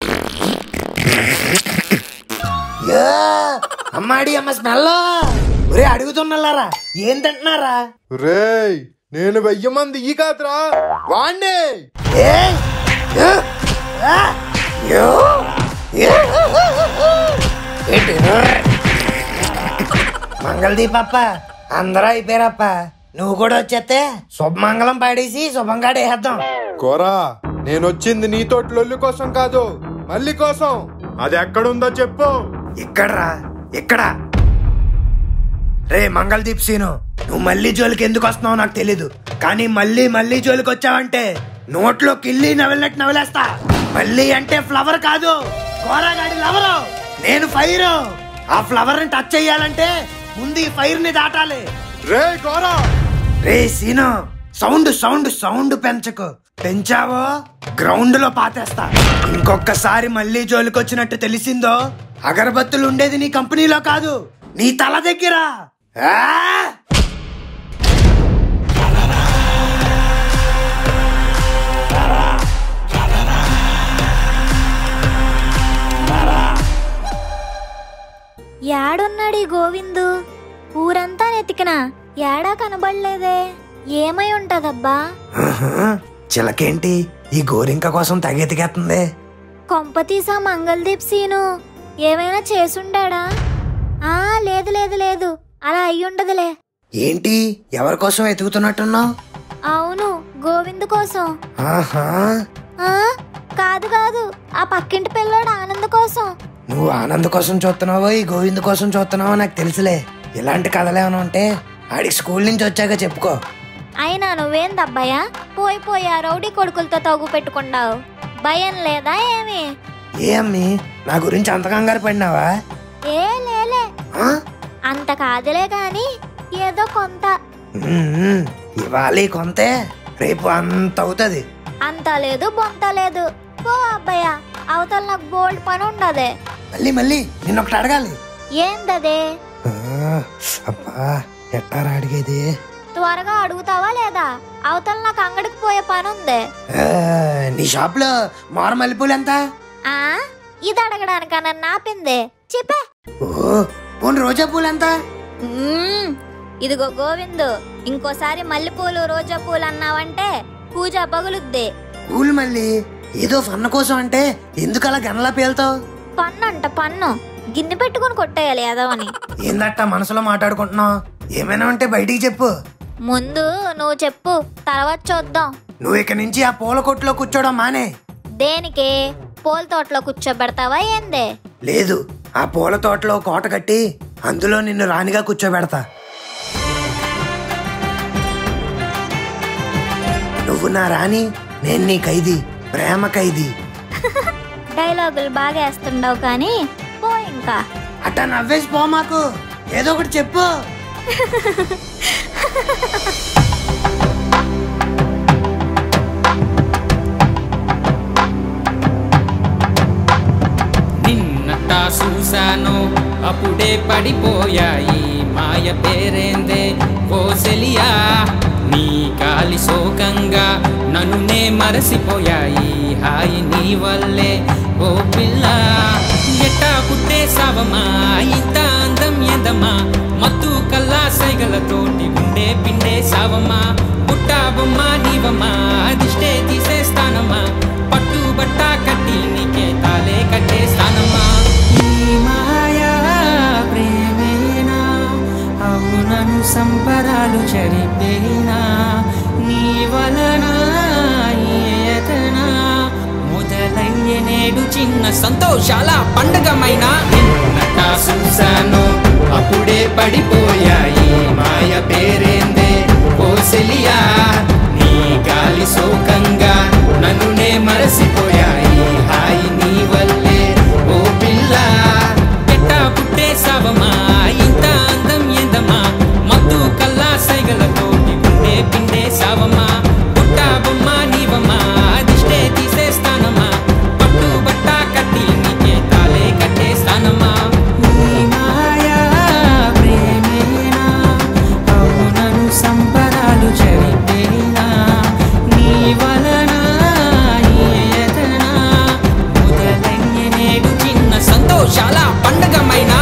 యా! అమ్మాడి అమ్మ స్మెల్ ఒరే అడుగుతున్నారా ఏం తింటున్నారా రేయ్ నేను వెయ్యి మంది ఈ కాదురా వాణ్ణే ఏయ్! యా! ఆ! యో! యా! ఏంటి? మంగళదీపప్ప అందరూ అయిపోయారప్ప నువ్వు కూడా వచ్చేస్తే శుభమంగళం పాడేసి శుభంగా వేద్దాం కోరా నేను వచ్చింది నీ తోటి లొల్లి కోసం కాదు మళ్ళీ కోసం అది ఎక్కడుందో చెప్పు ఇక్కడ్రా ఇక్కడ రే మంగళదీప్ సీను నువ్వు మళ్ళీ జోలికి ఎందుకు వస్తున్నావు నాకు తెలీదు కానీ మళ్ళీ మళ్ళీ జోలికి వచ్చావంటే నోట్లో కిల్లి నవలినట్టు నవలేస్తా మళ్ళీ అంటే ఫ్లవర్ కాదు కోరాగాడి లవరు నేను ఫైర్ ఆ ఫ్లవర్ ని టచ్ చెయ్యాలంటే ముందు ఈ ఫైర్ ని దాటాలి రే కోరా రే సీను సౌండ్ సౌండ్ సౌండ్ పెంచకు పెంచావో గ్రౌండ్ లో పాతేస్తా ఇంకొకసారి మళ్ళీ జోలికొచ్చినట్టు తెలిసిందో అగరబత్తులు ఉండేది నీ కంపెనీలో కాదు నీ తల దగ్గర ఆ! యాడున్నాడు ఈ గోవిందు ఊరంతా నెతికినా యాడా కనబడలేదే ఏమై ఉంటదబ్బా ఆహా, చిలకేంటి ఈ గోరింక కోసం తెగెతికేస్తుంది కొంపతీసా మంగళదీప్ సీను ఏమైనా చేసుండాడా ఆ లేదు లేదు లేదు అలా అయ్యుండదులే ఏంటి ఎవరి కోసం ఎతుకుతున్నట్టున్నావు అవును గోవిందు కోసం ఆహా ఆ కాదు కాదు ఆ పక్కింటి పిల్లోడు ఆనంద్ కోసం నువ్వు ఆనంద్ కోసం చూస్తున్నావో ఈ గోవింద్ కోసం చూస్తున్నావో నాకు తెలుసులే ఇలాంటి కథలు ఏమైనా ఉంటే ఆడికి స్కూల్ నుంచి వచ్చాక చెప్పుకో అయినా నువ్వేందబ్బాయా పోయి పోయి ఆ రౌడీ కొడుకులతో తగు పెట్టుకున్నావు భయం లేదా ఏమి ఏ అమ్మి నా గురించి అంత కంగారు పడినావా ఏ లేలే ఆ? అంత కాదులే గాని ఏదో కొంత ఉమ్మ్, ఇవాళ ఈ కొంతే రేపు అంత అవుతుంది అంత లేదు బొంత లేదు పో అబ్బాయా అవతల నాకు బోల్డ్ పని ఉండదే మళ్ళీ మళ్ళీ నిన్న ఒకటి అడగాలి ఏందదే ఆ, అబ్బా ఎట్టారా అడిగేది త్వరగా అడుగుతావా లేదా అవతల నాకు అంగడికి పోయే పని ఉంది ఆ, నీ షాప్ లో మార మల్లెపూలు ఎంత ఆ ఇది అడగడానికన్నా నాపిందే చెప్పే ఓ పోనీ రోజా పూలు ఎంత మ్మ్. ఇదిగో గోవిందు ఇంకోసారి మల్లెపూలు రోజా పూలు అన్నావంటే పూజ పగులుద్ది పూలు మళ్ళీ ఏదో ఫన్న కోసం అంటే ఎందుకు అలా గనలా పేలుతావు పన్ను అంట పన్ను గిన్నె పెట్టుకుని కొట్టేయాలి యాదవని ఏందట్టా మనసులో మాట్లాడుకుంటున్నావు ఏమైనా ఉంటే బయటికి చెప్పు ముందు నువ్వు చెప్పు తర్వాత చూద్దాం నువ్వు ఇక నుంచి ఆ పూల కొట్టులో కూర్చోవడం మానే దేనికి పూల తోటలో కూర్చోబెడతావా ఏందే లేదు ఆ పూల తోటలో కోట కట్టి అందులో నిన్ను రాణిగా కూర్చోబెడతా నువ్వు నా రాణి నేను నీ ఖైదీ ప్రేమ ఖైదీ డైలాగులు బాగా వేస్తుండవు కానీ పో ఇంకా అట్టా నవ్వేసి పో మాకు ఏదో ఒకటి చెప్పు నిన్నట చూశాను అప్పుడే పడిపోయాయి మాయ పేరేందే ఓ సెలియా నీ కాలి శోకంగా నన్ను నే మరసిపోయాయి హాయి నీ వల్లే ఓ పిల్ల ఎట్టా పుట్టేసావమా ఇంత అందం ఎందమ్మా మత్తు కల్లా సైగలతోటి గుండె పిండే సావమ్మా పుట్టావమ్మా నీవమ్మా అదిష్టే తీసేస్తానమ్మా పట్టు బట్ట కట్టి నీకే తాలే కట్టేస్తానమ్మా ఈ మాయా ప్రేమేనా అవునా అవునను సంబరాలు జరిపేనా నీ వలన ఏదనా మొదలయ్యే నేడు చిన్న సంతోషాల పండగమైన నిన్నట చూశాను అప్పుడే పడిపోయాయి మాయ పేరేందే ఓ సెలియా నీ గాలి సోకంగా నన్ను నే మరసిపోయాయి హాయి నీ వల్లే ఓ పిల్ల ఎట్టా పుట్టే సవమా ఇంత అందం ఎందమా మత్తు కల్లా సైగలతో గుండె పిండే సవమా పుట్ట బొమ్మ నీవమ్మా దిష్టే తీసేస్తానమ్మా పట్టు బట్ట కట్టి నీకే తాలే కట్టేస్తానమ్మా నీ మాయా ప్రేమేనా అవునను సంబరాలు జరిపేనా నీ వలన ఏదనా మొదలయ్యే నేడు చిన్న సంతోషాల పండగమైనా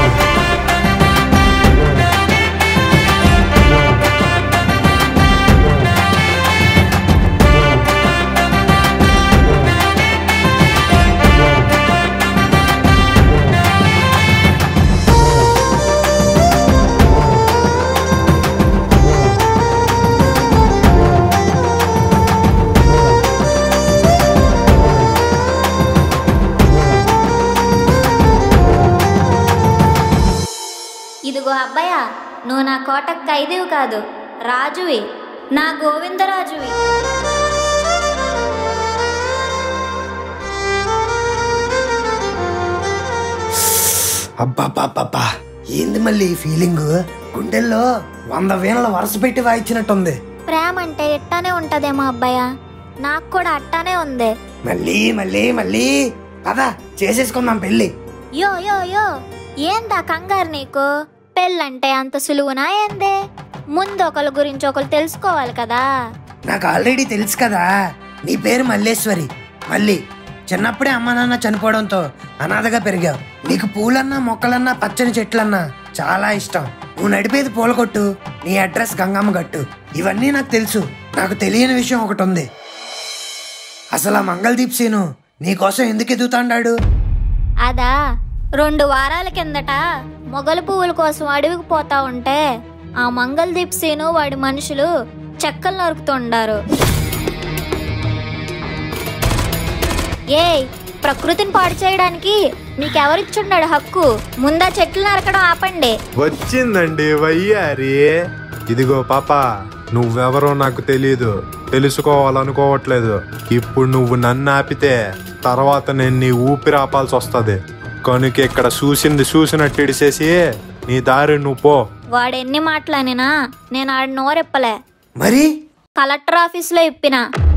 ఇదిగో అబ్బాయ నువ్వు నా కోటకు ఖైదీవి కాదు రాజువి నా గోవిందరాజువి అబ్బాబ్బాబ్బా ఏంది మళ్ళీ ఈ ఫీలింగ్ గుండెల్లో వంద వీణల వరుస పెట్టి వాయించినట్టుంది ప్రేమ అంటే ఇట్టానే ఉంటదేమో అబ్బాయ నాకు కూడా అట్టానే ఉంది మళ్ళీ మళ్ళీ మళ్ళీ పద చేసేసుకుందాం పెళ్ళి యో యో యో ఏందా కంగారు నీకు పెళ్ళంటే అంత సులువునా ఏందే ముందు ఒకరి గురించి ఒకరు తెలుసుకోవాలి కదా నాకు ఆల్రెడీ తెలుసు కదా నీ పేరు మల్లేశ్వరి మళ్ళీ చిన్నప్పుడే అమ్మ నాన్న చనిపోవడంతో అనాథగా పెరిగావు నీకు పూలన్నా మొక్కలన్నా పచ్చని చెట్లన్నా చాలా ఇష్టం నువ్వు నడిపేది పూల కొట్టు నీ అడ్రస్ గంగమ్మ గట్టు ఇవన్నీ నాకు తెలుసు నాకు తెలియని విషయం ఒకటి ఉంది అసలు ఆ మంగళదీప్ సీను నీకోసం ఎందుకు ఎదుగుతాండాడు అదా రెండు వారాల కిందట మొగలు పువ్వుల కోసం అడవికి పోతా ఉంటే ఆ మంగళదీప్ సీను వాడి మనుషులు చెక్కలు నరుకుతుండారు ఏయ్ ప్రకృతిని పాడు చేయడానికి మీకెవరిచ్చున్నాడు హక్కు ముందా చెట్లు నరకడం ఆపండి వచ్చిందండి వయ్యారి ఇదిగో పాప నువ్వెవరో నాకు తెలియదు తెలుసుకోవాలనుకోవట్లేదు ఇప్పుడు నువ్వు నన్ను ఆపితే తర్వాత నేను నీ ఊపిరి ఆపాల్సి వస్తుంది కనుక ఇక్కడ చూసింది చూసినట్టు ఇడిసేసి నీ దారి నువ్వు పో వాడు ఎన్ని మాటలనినా నేను ఆడ నోరెప్పలే మరి కలెక్టర్ ఆఫీస్లో ఇప్పిన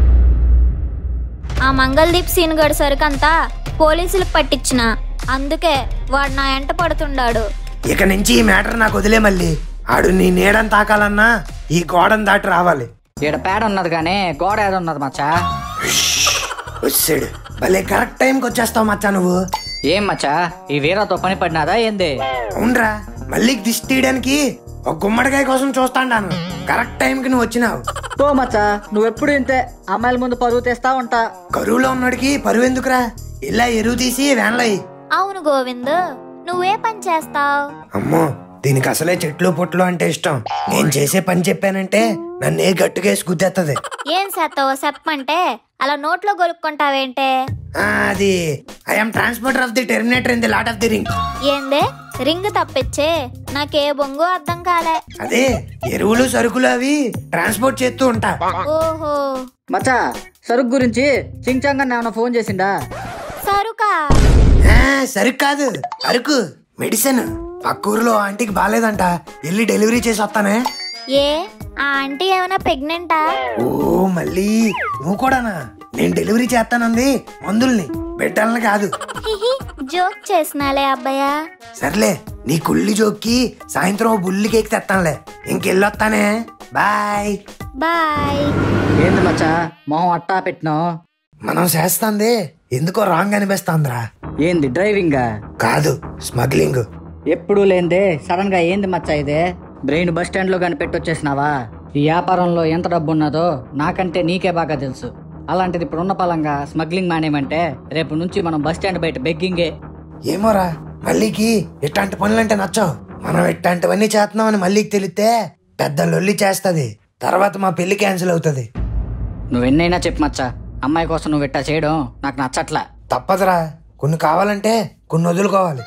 ఆ మంగళదీప్ సీన్ గడి సరుకంతా పోలీసులకు పట్టించిన అందుకే వాడు నా ఎంట పడుతుండాడు ఇక నుంచి ఈ మ్యాటర్ నాకు వదిలే మళ్ళీ ఆడు నీ నీడని తాకాలన్నా ఈ గోడను దాటి రావాలి ఈడ పేడ ఉన్నది కానీ గోడ ఏదో ఉన్నది మచ్చా వచ్చాడు భలే కరెక్ట్ టైంకి వచ్చేస్తావు మచ్చా నువ్వు ఏం మచ్చా ఈ వీరతో పని పడినాదా ఏంది అవునరా మళ్ళీ దిష్టి తీయడానికి ఒక గుమ్మడికాయ కోసం చూస్తాండాను కరెక్ట్ టైంకి నువ్వు వచ్చినావు పో మచ్చా నువ్వెప్పుడు ఇంతే అమ్మాయిల ముందు పరువు తెస్తా ఉంటా కరువులో ఉన్నోడికి పరువు ఎందుకురా ఇలా ఎరువు తీసి వ్యాన్లో ఎయ్. అవును గోవింద్ నువ్వే పని చేస్తావు అమ్మో దీనికి అసలే చెట్లు పుట్లు అంటే ఇష్టం నేను చేసే పని చెప్పానంటే నన్ను ఏ గట్టుకేసి గుద్దేత్తది ఏం చేస్తావో చెప్పమంటే అలా నోట్లో గొలుక్కుంటావేంటే ఆ, అది I'm transporter of the terminator in the lot of the ring ఏందే రింగ్ తప్పించే నాకే బొంగు అర్థం కాలే అదే ఎరువులు సరుకులు అవి ట్రాన్స్పోర్ట్ చేస్తూ ఉంటా ఓహో మచ్చా సరుకు గురించి చించాంగా నాన్న ఫోన్ చేసిండా సరుకా ఆ, సరుకు కాదు అరకు మెడిసిన్ పక్క ఊర్లో ఆంటీకి బాగాలేదంట వెళ్ళి డెలివరీ చేసి వస్తానే ఏ ఆ ఆంటీ ఏమైనా ప్రెగ్నెంటా ఓ మళ్ళీ నువ్వు కూడానా నేను డెలివరీ చేస్తానంది మందుల్ని బిడ్డల్ని కాదు హిహి జోక్ చేసినాలే అబ్బాయా సర్లే నీ కుళ్ళి జోక్కి సాయంత్రం ఓ బుల్లి కేక్ తెస్తానులే ఇంకెళ్ళొస్తానే బాయ్ బాయ్ ఏంది మచ్చా మొహం అట్టా పెట్టినావు మనం చేస్తాంది ఎందుకో రాంగ్ అనిపిస్తాందిరా ఏంది డ్రైవింగా కాదు స్మగ్లింగ్ ఎప్పుడు లేందే సడన్ గా ఏంది మచ్చా ఇదే బ్రెయిన్ బస్ స్టాండ్ లో కనిపెట్టొచ్చేసినావా ఈ వ్యాపారంలో ఎంత డబ్బు ఉన్నదో నాకంటే నీకే బాగా తెలుసు అలాంటిది ఇప్పుడున్న పలంగా స్మగ్లింగ్ మానేమంటే రేపు నుంచి మనం బస్ స్టాండ్ బయట బెగ్గింగే ఏమోరా మళ్ళీకి ఇట్లాంటి పనులంటే నచ్చావు మనం ఇట్లాంటివన్నీ చేస్తున్నామని మళ్ళీ తెలిస్తే పెద్ద లొల్లి చేస్తది తర్వాత మా పెళ్లి క్యాన్సిల్ అవుతుంది నువ్వెన్నైనా చెప్పు మచ్చా అమ్మాయి కోసం నువ్వు ఇట్టా చేయడం నాకు నచ్చట్లా తప్పదురా కొన్ని కావాలంటే కొన్ని వదులుకోవాలి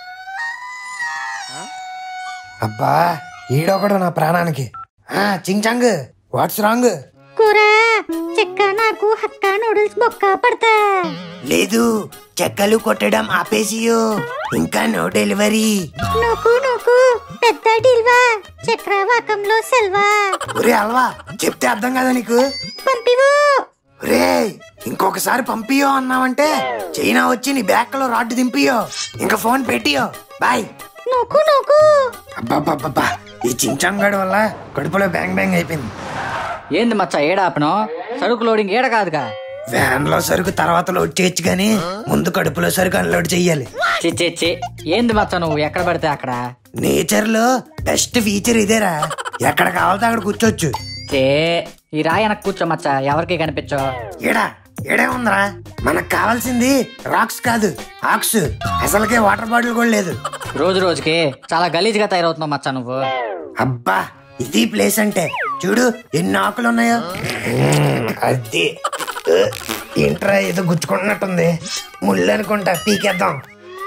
అబ్బా ఈడొకడు నా ప్రాణానికి ఆ చింగ్ వాట్స్ రాంగ్ కూర చెక్క నాకు హక్క నూడిల్స్ బొక్క పడతా లేదు చెక్కలు కొట్టడం ఆపేసియో ఇంకా నో డెలివరీ నూకు నూకు పెద్ద డిల్వా చక్రవాకంలో సెల్వా ఒరే అల్వా చెప్తే అర్థం కదా నీకు పంపివు రే ఇంకొకసారి పంపియో అన్నావంటే చైనా వచ్చి నీ బ్యాగ్ లో రాడ్డు దింపియో ఇంకా ఫోన్ పెట్టియో బాయ్ నూకు నూకు అబ్బబ్బబ్బబ్బా ఈ చించంగడి వల్ల కడుపులో బ్యాంగ్ బ్యాంగ్ అయిపోయింది ఏంది మచ్చా ఏడాపను సరుకు లోడింగ్ ఏడ కాదుగా వ్యాన్ లో సరుకు తర్వాత లోడ్ చేయొచ్చు కానీ ముందు కడుపులో సరుకు అన్లోడ్ చెయ్యాలి చి చి చి ఏంది మచ్చా నువ్వు ఎక్కడ పడితే అక్కడ నేచర్ లో బెస్ట్ ఫీచర్ ఇదేరా ఎక్కడ కావాలితే అక్కడ కూర్చోవచ్చు చే ఈ రాయి వెనక్కి కూర్చో మచ్చా ఎవరికి కనిపించో ఏడా ఏడే ఉందిరా మనకు కావాల్సింది రాక్స్ కాదు ఆక్స్ అసలుకే వాటర్ బాటిల్ కూడా లేదు రోజు రోజుకి చాలా గలీజ్గా తయారవుతున్నావు మచ్చా నువ్వు అబ్బా ఇది ప్లేస్ అంటే చూడు ఎన్ని ఆకులు ఉన్నాయో మ్మ్, అది ఉ, ఏంట్రా ఏదో గుచ్చుకుంటున్నట్టుంది ముళ్ళు అనుకుంటా పీకేద్దాం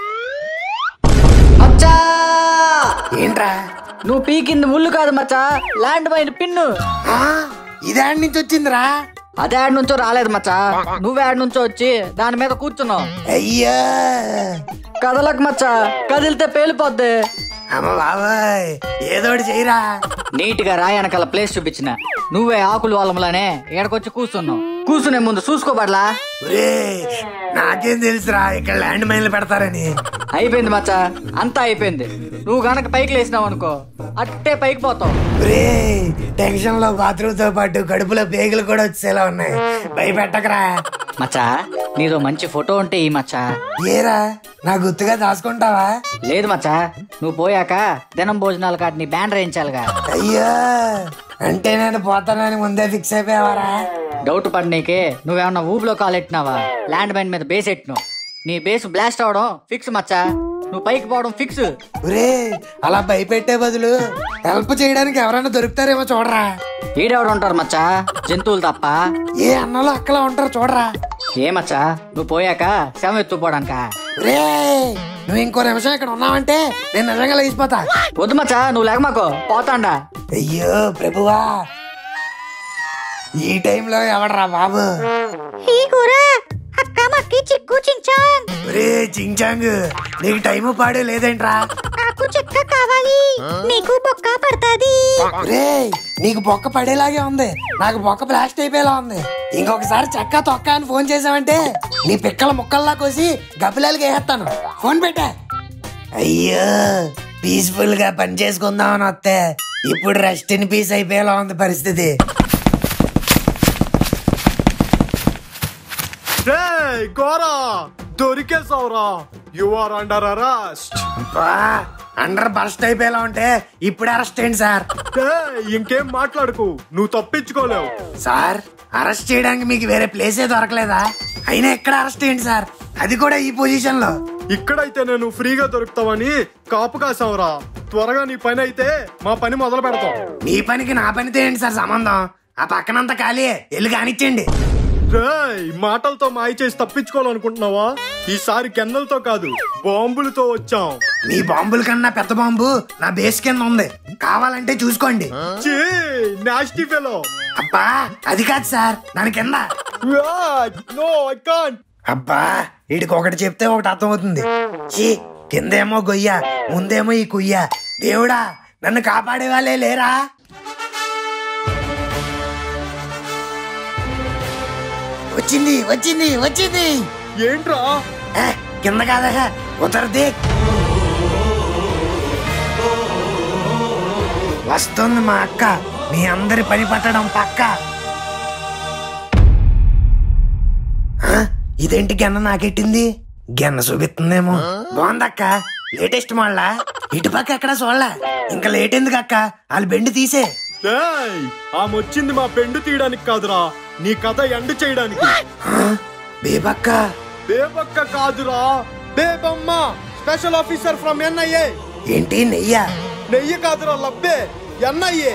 మచ్చా ఏంట్రా నువ్వు పీకింది ముళ్ళు కాదు మచ్చా ల్యాండ్ మైన్ పిన్ను ఇదాడి నుంచి వచ్చిందిరా అదే ఆడ నుంచో రాలేదు మచ్చా నువ్వే ఆడ నుంచో వచ్చి దాని మీద కూర్చున్నావు అయ్యా కదలకు మచ్చా కదిలితే పేలిపోద్ది అమ్మ బాబాయ్ ఏదోటి చెయ్యరా నీట్ గా రాయి వెనకాల ప్లేస్ చూపించిన నువ్వే ఆకులు వాళ్ళంలానే ఏడకొచ్చి కూర్చున్నావు కూర్చునే ముందు చూసుకోబడలా ఒరే నాకేం తెలుసురా ఇక్కడ ల్యాండ్ మైన్లు పెడతారని అయిపోయింది మచ్చా అంతా అయిపోయింది నువ్వు గనక పైకి లేసినావు అనుకో అట్టే పైకి పోతావు ఒరే టెన్షన్ లో బాత్రూమ్ తో పాటు కడుపులో పేగులు కూడా వచ్చేలా ఉన్నాయి భయపెట్టకరా మచ్చా నీదో మంచి ఫోటో ఉంటే ఈ మచ్చా ఏరా నా గుర్తుగా దాచుకుంటావా లేదు మచ్చా నువ్వు పోయాక దినం భోజనాలు కాటి నీ బ్యాన్ వేయించాలిగా అయ్యో అంటే నేను పోతానని ముందే ఫిక్స్ అయిపోయావారా డౌట్ పడినీకే నువ్వేమన్నా ఊబిలో కాలెట్టినావా ల్యాండ్ మైన్ మీద బేస్ ఎట్టినావు నీ బేస్ బ్లాస్ట్ అవడం ఫిక్స్ మచ్చా నువ్వు పైకి పోవడం ఫిక్స్ ఒరే అలా భయపెట్టే బదులు హెల్ప్ చేయడానికి ఎవరైనా దొరుకుతారేమో చూడరా ఈడెవడు ఉంటారు మచ్చా జంతువులు తప్ప ఏ అన్నలో అక్కలా ఉంటారు చూడరా ఏ మచ్చా నువ్వు పోయాక శవం ఎత్తుపోవడానికా రే నువ్వు ఇంకో నిమిషం ఇక్కడ ఉన్నావంటే నేను నిజంగా లేచిపోతా వద్దు మచ్చా నువ్వు లేకమాకో పోతాండా అయ్యో ప్రభువా ఈ టైంలో ఎవడరా బాబు ఈ కూర హక్క మక్కి చిక్కు చించాన్ ఒరే చించాంగ్ నీకు టైము పాడే లేదేంట్రా నాకు చెక్క కావాలి నీకు బొక్క పడతాది ఒరే నీకు బొక్క పడేలాగే ఉంది నాకు బొక్క బ్లాస్ట్ అయిపోయేలా ఉంది ఇంకొకసారి చెక్క తొక్క అని ఫోన్ చేసావంటే నీ పిక్కల ముక్కల్లా కోసి గబ్బిలాలకి వేసేస్తాను ఫోన్ పెట్టా అయ్యో పీస్ఫుల్ గా పని చేసుకుందామని వస్తే ఇప్పుడు రెస్ట్ ఇన్ పీస్ అయిపోయేలా ఉంది పరిస్థితి రేయ్ గోరా దొరికేసావురా you are under arrest under bust అయిపోయేలా ఉంటే ఇప్పుడు అరెస్ట్ ఏంటి సార్ ఇంకేం మాట్లాడుకు నువ్వు తప్పించుకోలేవు సార్ అరెస్ట్ చేయడానికి మీకు వేరే ప్లేసే దొరకలేదా అయినా ఎక్కడ అరెస్ట్ ఏంటి సార్ అది కూడా ఈ పొజిషన్ లో ఇక్కడైతే నేను ఫ్రీగా దొరుకుతావని కాపు కాసావురా త్వరగా నీ పని అయితే మా పని మొదలు పెడతాం మీ పనికి నా పనితో ఏంటి సార్ సంబంధం ఆ పక్కనంతా ఖాళీ వెళ్ళి కానిచ్చేయండి రేయ్ మాటలతో మాయ చేసి తప్పించుకోవాలనుకుంటున్నావా ఈసారి కెన్నలతో కాదు బాంబులతో వచ్చాం మీ బాంబుల కన్నా పెద్ద బాంబు నా బేస్ కింద ఉంది కావాలంటే చూసుకోండి నాస్టీ ఫెలో అబ్బా అది కాదు సార్ దాని కింద నో ఐ కాంట్ అబ్బా వీడికి ఒకటి చెప్తే ఒకటి అర్థమవుతుంది చీ కిందేమో గొయ్య ముందేమో ఈ కుయ్య దేవుడా నన్ను కాపాడే వాళ్ళే లేరా వచ్చింది వచ్చింది వచ్చింది ఏంట్రా కింద కాదా ఉతరది వస్తుంది మా అక్క మీ అందరి పని పట్టడం పక్క ఆ, ఇదేంటి గెన్న నాకెట్టింది గెన్న చూపిస్తుందేమో బాగుందక్క లేటెస్ట్ మళ్ళా ఇటు పక్క ఎక్కడ చూడలే ఇంకా లేట్ ఎందుకు అక్క వాళ్ళు బెండి తీసే రేయ్ ఆమె వచ్చింది మా పెండు తీయడానికి కాదురా నీ కథ ఎండ్ చేయడానికి బేబక్క బేబక్క కాదురా బేబమ్మ స్పెషల్ ఆఫీసర్ ఫ్రమ్ ఎన్ఐఏ ఏంటి నెయ్య నెయ్యి కాదురా లబ్బే NIA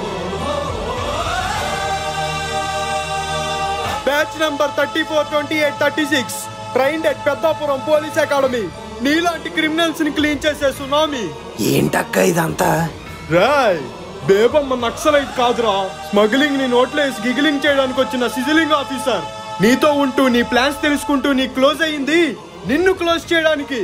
batch number thirty four twenty eight thirty six train at Peddapuram police academy నీలాంటి క్రిమినల్స్ ని క్లీన్ చేసే సునామీ ఏంటక్క ఇదంతా రాయ్ బేబమ్మ నక్సలైట్ కాదురా స్మగ్లింగ్ ని నోట్లేసి గిగిలింగ్ చేయడానికి వచ్చిన సిజిలింగ్ ఆఫీసర్ నీతో ఉంటూ నీ ప్లాన్స్ తెలుసుకుంటూ నీ క్లోజ్ అయింది నిన్ను క్లోజ్ చేయడానికి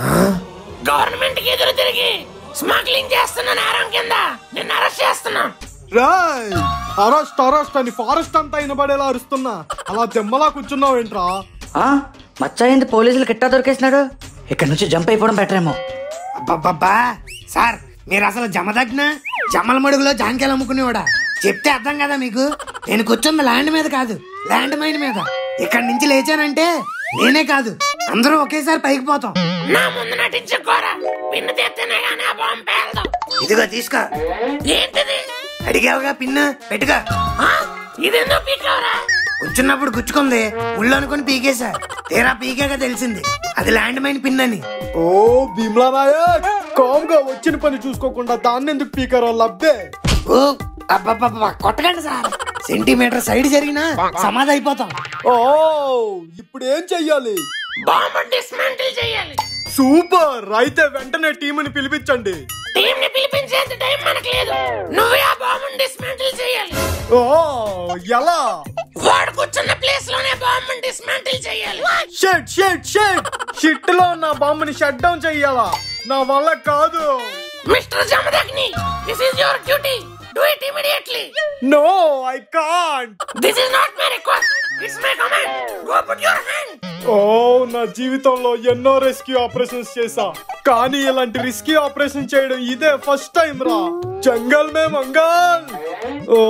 గవర్నమెంట్ కి ఎదురు తిరిగి స్మగ్లింగ్ చేస్తున్న నేరం కింద నిన్ను అరెస్ట్ చేస్తున్నాం రాయ్ అరెస్ట్ అరెస్ట్ అని ఫారెస్ట్ అంతా వినబడేలా అరుస్తున్నా అలా దెమ్మలా కూర్చున్నావు ఏంట్రా ఆ మచ్చ అయింది పోలీసులు కిట్టా దొరికేసినాడు ఇక్కడ నుంచి జంప్ అయిపోవడం బెటర్ ఏమో అబ్బబ్బబ్బా సార్ మీరు అసలు జమదగ్న జమ్మల మడుగులో జాంకాయలు అమ్ముకునేవాడా చెప్తే అర్థం కదా మీకు నేను కూర్చుంది ల్యాండ్ మీద కాదు ల్యాండ్ మైన్ మీద ఇక్కడి నుంచి లేచానంటే నేనే కాదు అందరూ ఒకేసారి పైకి పోతాం నా ముందు నటించుకోరా పిన్ను తెత్తేనే గానీ ఆ బాంబు పేలదు ఇదిగో తీసుకో ఏంటిది అడిగావుగా పిన్న పెట్టుగా ఆ? ఇదెందుకు పీకావురా కూర్చున్నప్పుడు గుచ్చుకుంది ముళ్ళు అనుకుని పీకేశా తీరా పీకాక తెలిసింది అది ల్యాండ్ మైన్ పిన్ అని ఓ భీమ్లా నాయక్ కామ్ గా వచ్చిన పని చూసుకోకుండా దాన్ని ఎందుకు పీకరో లబ్బే ఓ అబ్బబ్బబ్బా కొట్టకండి సార్ సెంటీమీటర్ సైడ్ జరిగినా సమాధి అయిపోతాం ఓ ఇప్పుడు ఏం చెయ్యాలి బాంబు డిస్మాంటిల్ చేయాలి సూపర్ అయితే వెంటనే టీంని పిలిపించండి టీం ని పిలిపించేంత టైం మనకు లేదు నువ్వే ఆ బాంబుని డిస్మాంటిల్ చేయాలి ఓ ఎలా వాడు కూర్చున్న ప్లేస్ లోనే బాంబుని డిస్మాంటిల్ చేయాలి షెట్ షెట్ షెట్ షిట్ లో ఉన్న బాంబుని షట్ డౌన్ చెయ్యాలా నా వల్ల కాదు mister Jamadagni this is your duty do it immediately no I can't this is not my request it's my command go put your hand ఓ నా జీవితంలో ఎన్నో రెస్క్యూ ఆపరేషన్స్ చేసా కానీ ఇలాంటి రిస్కీ ఆపరేషన్ చేయడం ఇదే ఫస్ట్ టైం రా జంగల్ మే మంగల్ ఓ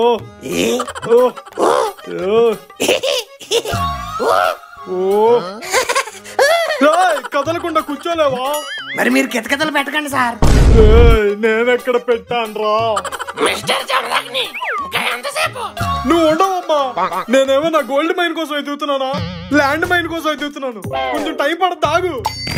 ఓ ఓ ఓ రాయ్, కదలకుండా కూర్చోలేవా మరి మీరు కితకితలు పెట్టకండి సార్ ఏయ్, నేనెక్కడ పెట్టాను రా మిస్టర్ జమదగ్ని ఇంకా ఎంతసేపు నువ్వు ఉండవమ్మా నేనేమో నా గోల్డ్ మైన్ కోసం ఎదుగుతున్నానా ల్యాండ్ మైన్ కోసం ఎదుగుతున్నాను కొంచెం టైం పడద్దు ఆగు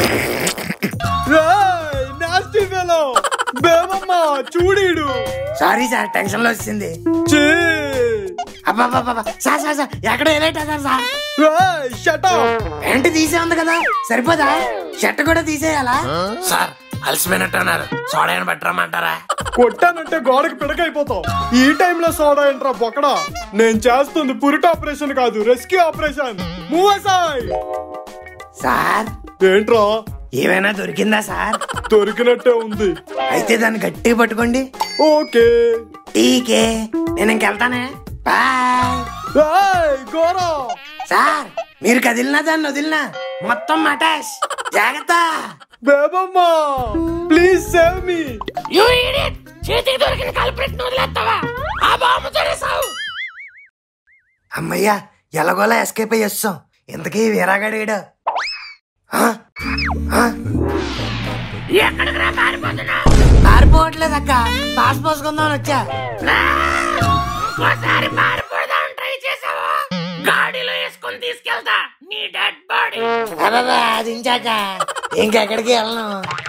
నాస్టీ ఫెలో బేమమ్మా చూడీడు సారీ సార్ టెన్షన్ లో వచ్చింది చీ అబ్బాబాబా సార్ సార్ సార్ ఎక్కడ ఎలైట్ అన్నారు సార్ షట్ ప్యాంట్ తీసే ఉంది కదా సరిపోదా షర్ట్ కూడా తీసేయాలా సార్ అలసిపోయినట్టు అన్నారు సోడాయని పట్టరమ్మంటారా కొట్టానంటే గోడకి పిడకైపోతావు ఈ టైంలో సోడా ఏంట్రా బొక్కడా నేను చేస్తుంది పురిట ఆపరేషన్ కాదు రెస్క్యూ ఆపరేషన్ మూవ్ అసాయ్ సార్ ఏంట్రా ఏమైనా దొరికిందా సార్ దొరికినట్టే ఉంది అయితే దాన్ని గట్టిగా పట్టుకోండి ఓకే టీకే నేను ఇంకెళ్తానే బాయ్ ఏయ్, గోరా సార్ మీరు కదిలినా దాన్ని వదిలినా మొత్తం మటాష్ జాగ్రత్త బేబమ్మా please save me you idiot చేతికి దొరికిన కల్ప్రిట్ వదిలేస్తావా ఆ బాంబుతోనే సావు అమ్మయ్యా ఎలాగోలా ఎస్కేప్ అయ్యి వస్తాం ఇంతకీ వీరాగాడేడు ఎక్కడికి రా పారిపోతున్నా పారిపోవట్లేదు అక్క పాస్ పోసుకుందామని వచ్చా ఇంకోసారి పారిపోదాం ట్రై చేసావా గాడిలో వేసుకొని తీసుకెళ్తా నీ డెడ్ బాడీ అబ్బబ్బా, అది ఇంచాక ఇంకెక్కడికి వెళ్ళను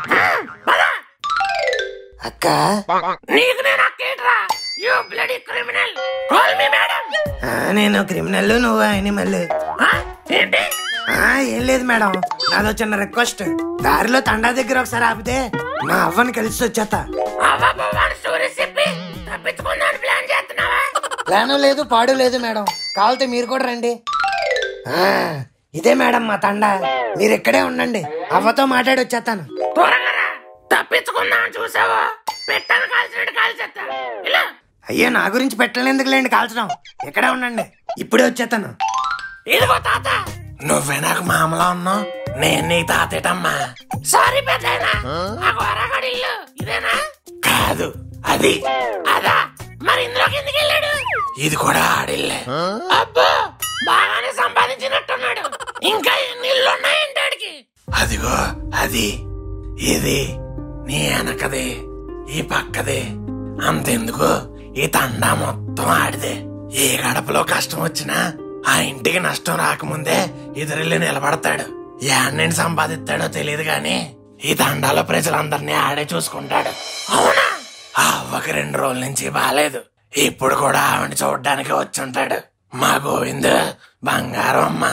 అక్క నీకు నేను అక్కేట్రా you bloody criminal call me madam ఆ, నేను క్రిమినల్ నువ్వు యానిమల్ ఏంటి ఆ, ఏం లేదు మేడం నాదో చిన్న రిక్వెస్ట్ దారిలో తండా దగ్గర ఒకసారి ఆపితే మా అవ్వని కలిసి వచ్చేస్తా అవ్వ భవాన్ స్టోరీ చెప్పి తప్పించుకుందాని ప్లాన్ చేస్తున్నావా ప్లాను లేదు పాడు లేదు మేడం కావాలితే మీరు కూడా రండి ఆ, ఇదే మేడం మా తండా మీరు ఇక్కడే ఉండండి అవ్వతో మాట్లాడి వచ్చేస్తాను త్వరగా రా తప్పించుకుందాం చూసావా పెట్టాను కాల్చినట్టు కాల్చేస్తా ఇలా అయ్యో నా గురించి పెట్టలేందుకులేండి కాల్చడం ఇక్కడే ఉండండి ఇప్పుడే వచ్చేస్తాను ఇదిగో తాత నువ్వే నాకు మామలా ఉన్నావు నేను నీ తాతేటమ్మా సారీ పెద్దయినా ఆ గోరగాడి ఇల్లు ఇదేనా కాదు అది అదా మరి ఇందులోకి ఎందుకు వెళ్ళాడు ఇది కూడా ఆడిల్లే అబ్బో బాగానే సంపాదించినట్టున్నాడు ఇంకా ఎన్ని ఇల్లు ఉన్నాయంటే ఆడికి అదిగో అది ఇది నీ వెనకది ఈ పక్కది అంతెందుకు ఈ తండా మొత్తం ఆడిదే ఏ గడపలో కష్టం వచ్చినా ఆ ఇంటికి నష్టం రాకముందే ఎదురెళ్ళి నిలబడతాడు యాడ్ని సంపాదిస్తాడో తెలియదు గాని ఈ తండాలో ప్రజలందరినీ ఆడే చూసుకుంటాడు అవునా ఆ అవ్వకి రెండు రోజుల నుంచి బాలేదు ఇప్పుడు కూడా ఆవిడ చూడడానికి వచ్చుంటాడు మా గోవింద్ బంగారం అమ్మ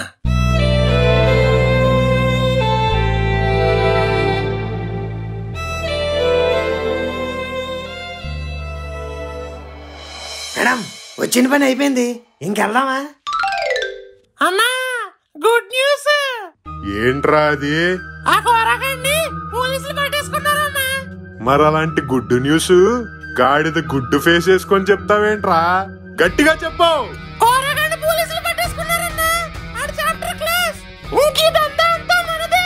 మేడం వచ్చిన పని అయిపోయింది ఇంకెళ్దామా అన్నా గుడ్ న్యూస్ ఏంట్రా అది ఆ కూరగాన్ని పోలీసులు పట్టేసుకున్నారన్నా మరి అలాంటి గుడ్డు న్యూస్ గాడిద గుడ్డు ఫేస్ వేసుకొని చెప్తావేంట్రా గట్టిగా చెప్పావు కూరగాన్ని పోలీసులు పట్టేసుకున్నారన్నా ఆడి చాప్టర్ క్లాస్ ఇంకిదంతా అంతా మనదే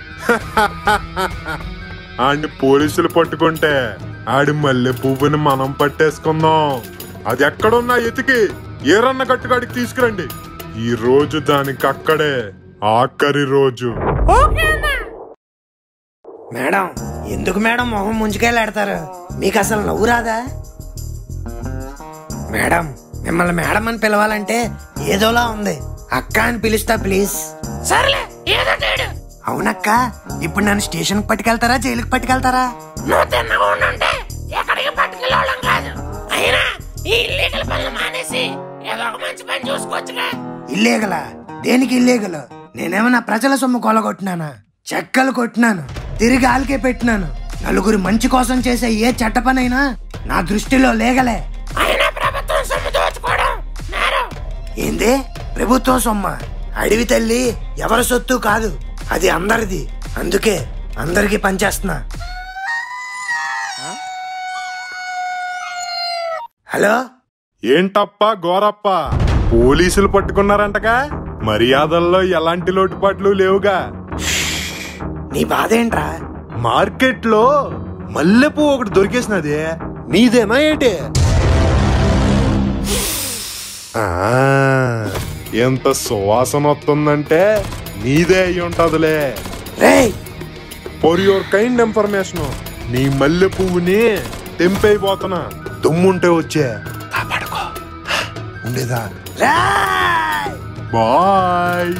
ఆడిని పోలీసులు పట్టుకుంటే ఆడి మల్లె పువ్వుని మనం పట్టేసుకుందాం అది ఎక్కడున్నా ఎతికి ఏరన్న కట్టుకాడికి తీసుకురండి ఈ రోజు దానికి అక్కడే ఆఖరి రోజు ఓకే అన్నా మేడం ఎందుకు మేడం మొహం ముంచుకెళ్ళాడతారు మీకు అసలు నవ్వు రాదా మేడం మిమ్మల్ని మేడం అని పిలవాలంటే ఏదోలా ఉంది అక్క అని పిలుస్తా ప్లీజ్ సర్లే ఏదో తేడు అవునక్క ఇప్పుడు నన్ను స్టేషన్ పట్టుకెళ్తారా జైలుకి పట్టుకెళ్తారా నువ్వు తిన్నగా ఉండుంటే ఎక్కడికి పట్టుకెళ్ళవడం కాదు అయినా ఈ ఇల్లీగల్ పనులు మానేసి ఏదో ఒక మంచి పని చూసుకోవచ్చుగా ఇల్లేగలా దేనికి ఇల్లేగలు నేనేమన్నా ప్రజల సొమ్ము కొలగొట్టినానా చెక్కలు కొట్టినాను తిరిగి ఆలికే పెట్టినాను నలుగురి మంచి కోసం చేసే ఏ చెడ్డ పనైనా నా దృష్టిలో లేగలే అయినా ప్రభుత్వం సొమ్ము దోచుకోవడం నేరం ఏంది ప్రభుత్వం సొమ్మ అడవి తల్లి ఎవరి సొత్తు కాదు అది అందరిది అందుకే అందరికీ పనిచేస్తున్నా హలో ఏంటప్ప గోరప్ప పోలీసులు పట్టుకున్నారంటగా మర్యాదల్లో ఎలాంటి లోటుపాట్లు లేవుగా నీ బాధ ఏంట్రా మార్కెట్ లో మల్లెపూ ఒకటి దొరికేసినది నీదేనా ఏంటి ఆ, ఎంత సువాసన వస్తుందంటే నీదే అయి ఉంటదిలే ఫర్ యువర్ కైండ్ ఇన్ఫర్మేషన్ నీ మల్లె పువ్వుని తెంపైపోతున్నా దుమ్ముంటే వచ్చే కాపాడుకో ఉండేదా బాయ్